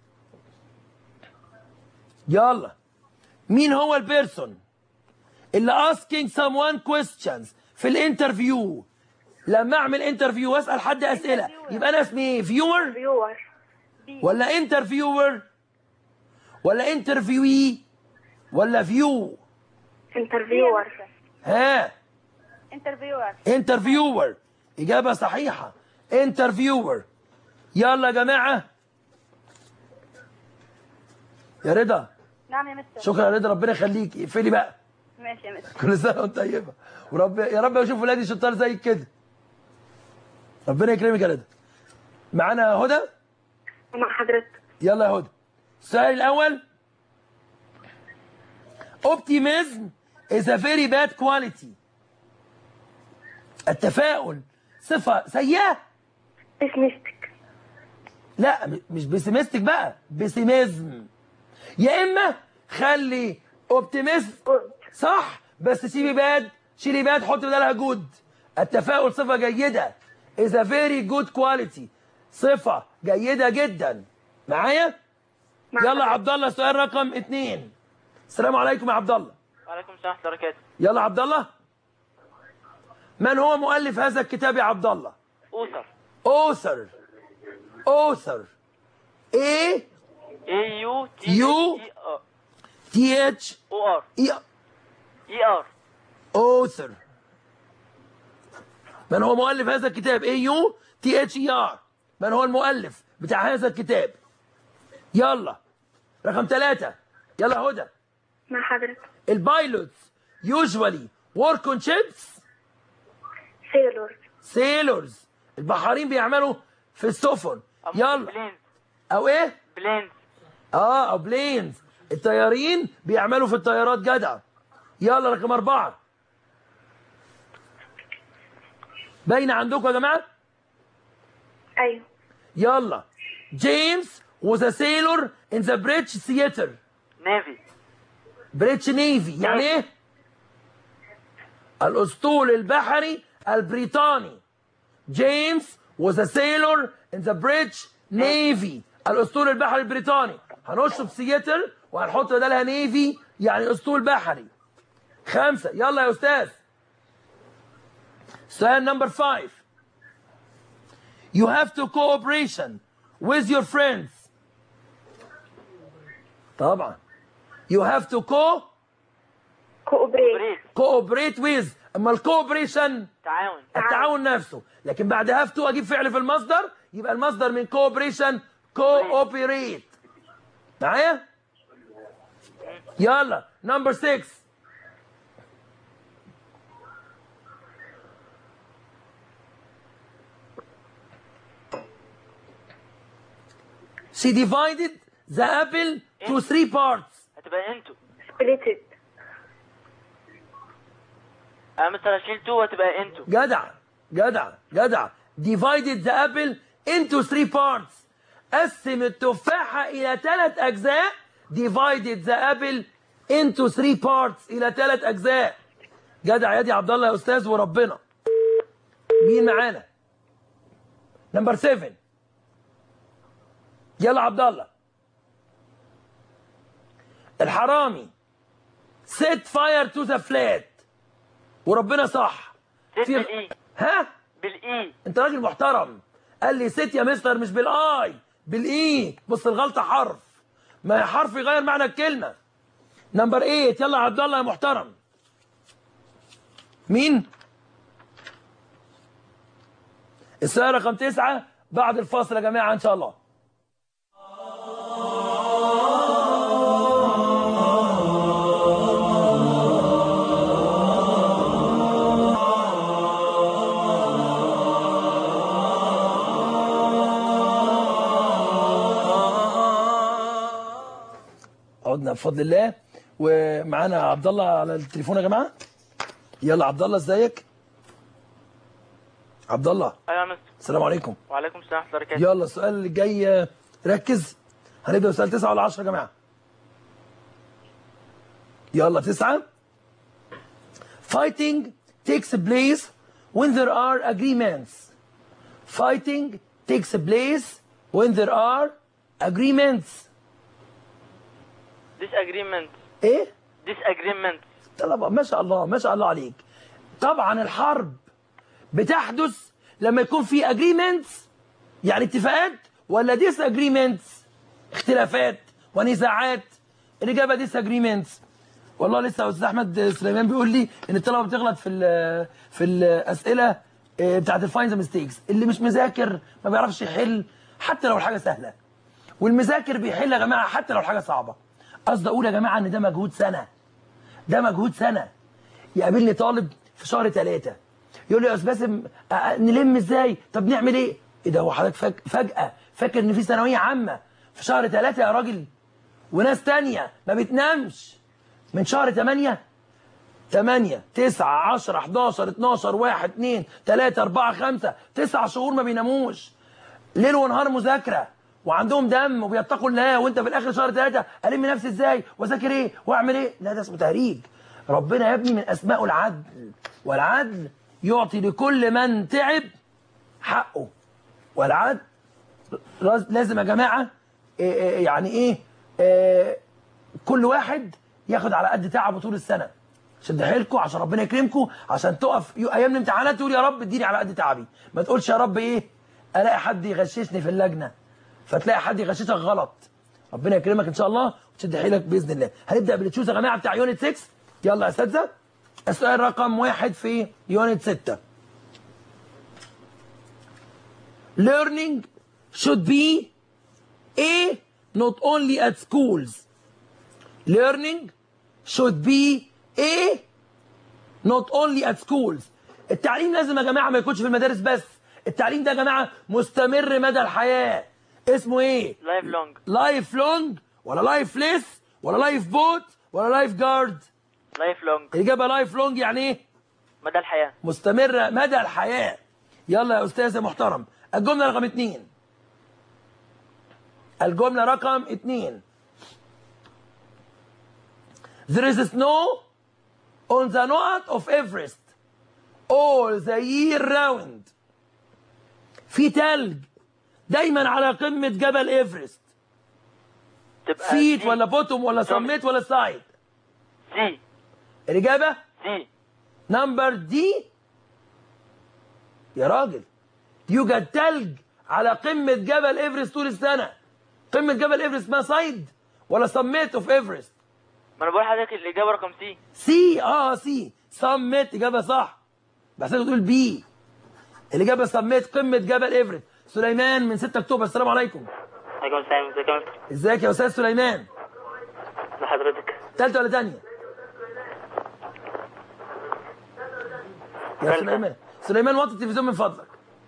يلا مين هو البيرسون اللي asking someone questions في الانترفيو لما اعمل انترفيو واسال حد اسئله يبقى انا اسمي ايه فيور فيور ولا انترفيور ولا انترفيوي ولا فيو انترفيور ها انترفيور انترفيور اجابه صحيحه انترفيور يلا يا جماعه يا رضا نعم يا مستر شكرا يا رضا ربنا يخليك اقفلي بقى ماشي يا مستر كل سنه وانت طيبه ورب يا رب اشوف ولادي شطار زيك كده ربنا يكرمك يا رضا معانا هدى مع حضرتك يلا يا هدى السؤال الاول optimism is a very bad quality التفاؤل صفة سيئة بسمستك لا م- مش بسيمستك بقى بسيميزم يا اما خلي اوبتيميست جود صح بس سيبي باد شيلي باد حط بدالها جود التفاؤل صفة جيدة is a very good quality صفة جيدة جدا معايا مع يلا حضرتك. عبد الله سؤال رقم اتنين السلام عليكم يا عبد الله وعليكم السلام ورحمة الله وبركاته يلا عبد الله من هو مؤلف هذا الكتاب يا عبد الله أوثر author author A A U T U. E R T H O R E E R author من هو مؤلف هذا الكتاب A U T H E R من هو المؤلف بتاع هذا الكتاب يلا رقم ثلاثة يلا هدى مع حضرتك البايلوتس usually work on ships سيلور sailors البحارين بيعملوا في السفن يلا بلينز او ايه بلينز اه او بلينز الطيارين بيعملوا في الطيارات جدع يلا رقم أربعة باينة عندكم يا جماعة ايوه يلا جيمس was a sailor in the British theater نافي British Navy يعني ايه الأسطول البحري البريطاني جيمس was a sailor in the British Navy الأسطول البحري البريطاني هنشطب سياتر وهنحط بدالها نيفي يعني أسطول بحري خمسة يلا يا أستاذ سؤال نمبر فايف You have to cooperation with your friends طبعا You have to co كوبريت بريد cooperate with اما الكوبريشن تعاون التعاون نفسه لكن بعد have to اجيب فعل في المصدر يبقى المصدر من cooperation cooperate معايا يلا نمبر 6 She divided the apple to three parts. هتبقى انتو سبليتد انا مثلا اشيل تو هتبقى انتو جدع جدع جدع divided the apple into three parts قسم التفاحة إلى ثلاث أجزاء divided the apple into three parts إلى ثلاث أجزاء جدع يا دي عبد الله يا أستاذ وربنا مين معانا نمبر 7 يلا عبد الله الحرامي set fire to the flat وربنا صح ست في- بالاي ها بالاي انت راجل محترم قال لي ست يا مستر مش بالاي بالاي بص الغلطه حرف ما هي حرف يغير معنى الكلمه نمبر 8 يلا يا عبد الله يا محترم مين السؤال رقم تسعة بعد الفاصل يا جماعه ان شاء الله عدنا بفضل الله ومعانا عبد الله على التليفون يا جماعه يلا عبد الله ازيك عبد الله ايوه يا مستر السلام عليكم وعليكم السلام ورحمة الله وبركاته يلا السؤال اللي جاي ركز هنبدا بسؤال تسعة ولا 10 يا جماعه يلا تسعة fighting takes place when there are agreements fighting takes place when there are agreements disagreement ايه disagreement طبعا ما شاء الله ما شاء الله عليك طبعا الحرب بتحدث لما يكون في اجريمنتس يعني اتفاقات ولا ديس اجريمنتس اختلافات ونزاعات الاجابه ديس اجريمنتس والله لسه استاذ احمد سليمان بيقول لي ان الطلبه بتغلط في ال في الاسئله آه، بتاعت الفاينز ميستيكس اللي مش مذاكر ما بيعرفش يحل حتى لو الحاجه سهله والمذاكر بيحل يا جماعه حتى لو الحاجه صعبه قصدي اقول يا جماعه ان ده مجهود سنه ده مجهود سنه يقابلني طالب في شهر ثلاثة يقول لي يا استاذ باسم أ- أ- نلم ازاي طب نعمل ايه ايه ده هو حضرتك فج... فجاه فاكر ان في ثانويه عامه في شهر ثلاثة يا راجل وناس تانية ما بتنامش من شهر 8 8 9 10 11 12 1 2 3 4 5 9 شهور ما بيناموش ليل ونهار مذاكره وعندهم دم وبيتقوا الله وانت في الاخر شهر ثلاثه الم نفسي ازاي واذاكر ايه واعمل ايه لا ده اسمه تهريج ربنا يا ابني من اسمائه العدل والعدل يعطي لكل من تعب حقه والعدل راز- لازم يا جماعه إيه إيه يعني ايه إيه كل واحد ياخد على قد تعبه طول السنه شد حيلكم عشان ربنا يكرمكم عشان تقف يو- ايام الامتحانات تقول يا رب اديني على قد تعبي ما تقولش يا رب ايه الاقي حد يغششني في اللجنه فتلاقي حد يغششك غلط ربنا يكرمك ان شاء الله وتشد حيلك باذن الله هنبدا بالتشوز يا جماعه بتاع يونت 6 يلا يا اساتذه السؤال رقم واحد في يونت 6 learning should be a not only at schools learning should be a not only at schools التعليم لازم يا جماعه ما يكونش في المدارس بس التعليم ده يا جماعه مستمر مدى الحياه اسمه ايه لايف لونج لايف لونج ولا لايف ليس ولا لايف بوت ولا لايف جارد لايف لونج الاجابه لايف لونج يعني ايه مدى الحياة مستمرة مدى الحياة يلا يا أستاذ يا محترم الجملة رقم اتنين الجملة رقم اتنين There is snow on the north of Everest all the year round في تلج دايما على قمة جبل إيفرست تبقى فيت سي. ولا بوتوم ولا سميت ولا سايد سي الإجابة سي نمبر دي يا راجل يوجد تلج على قمة جبل ايفرست طول السنة قمة جبل ايفرست ما صيد ولا سميت اوف ايفرست ما انا بقول لحضرتك الاجابة رقم سي سي اه سي سميت اجابة صح بس انت بتقول بي الاجابة سميت قمة جبل ايفرست سليمان من 6 اكتوبر السلام عليكم عليكم السلام ازيك يا مستر ازيك يا استاذ سليمان لحضرتك تالتة ولا تانية يا تالتة. سليمان سليمان وطي التلفزيون من فضلك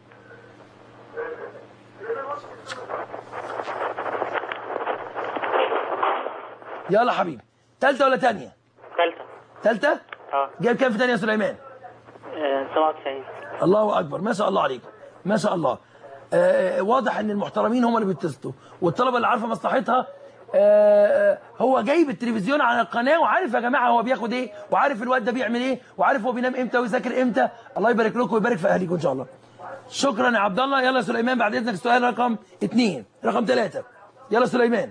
يلا حبيبي تالتة ولا تانية ثالثة تالتة اه جايب كام في تانية يا سليمان 97 الله اكبر ما شاء الله عليكم ما شاء الله آه واضح ان المحترمين هم اللي بيتصلوا والطلبه اللي عارفه مصلحتها آه هو جايب التلفزيون على القناه وعارف يا جماعه هو بياخد ايه وعارف الواد ده بيعمل ايه وعارف هو بينام امتى ويذاكر امتى الله يبارك لكم ويبارك في اهاليكم ان شاء الله شكرا يا عبد الله يلا يا سليمان بعد اذنك السؤال رقم اثنين رقم ثلاثة يلا سليمان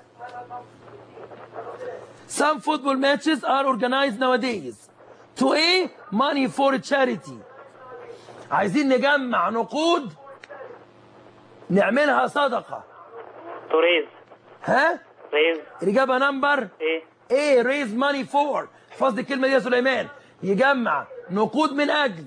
Some football matches are organized nowadays to a money for charity عايزين نجمع نقود نعملها صدقة توريز ها ريز الإجابة نمبر ايه ايه ريز ماني فور احفظ لي الكلمة دي يا سليمان يجمع نقود من أجل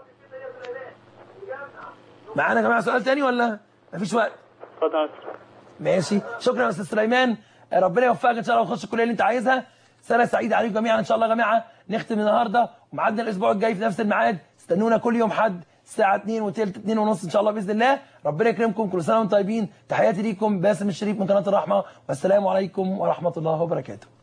معانا يا جماعة سؤال تاني ولا مفيش وقت اتفضل يا مستر ماشي شكرا يا استاذ سليمان ربنا يوفقك ان شاء الله وتخش الكليه اللي انت عايزها سنه سعيده عليكم جميعا ان شاء الله يا جماعه نختم النهارده وميعادنا الاسبوع الجاي في نفس الميعاد استنونا كل يوم حد الساعه 2 وثلث 2 ونص ان شاء الله باذن الله ربنا يكرمكم كل سنه وانتم طيبين تحياتي ليكم باسم الشريف من قناه الرحمه والسلام عليكم ورحمه الله وبركاته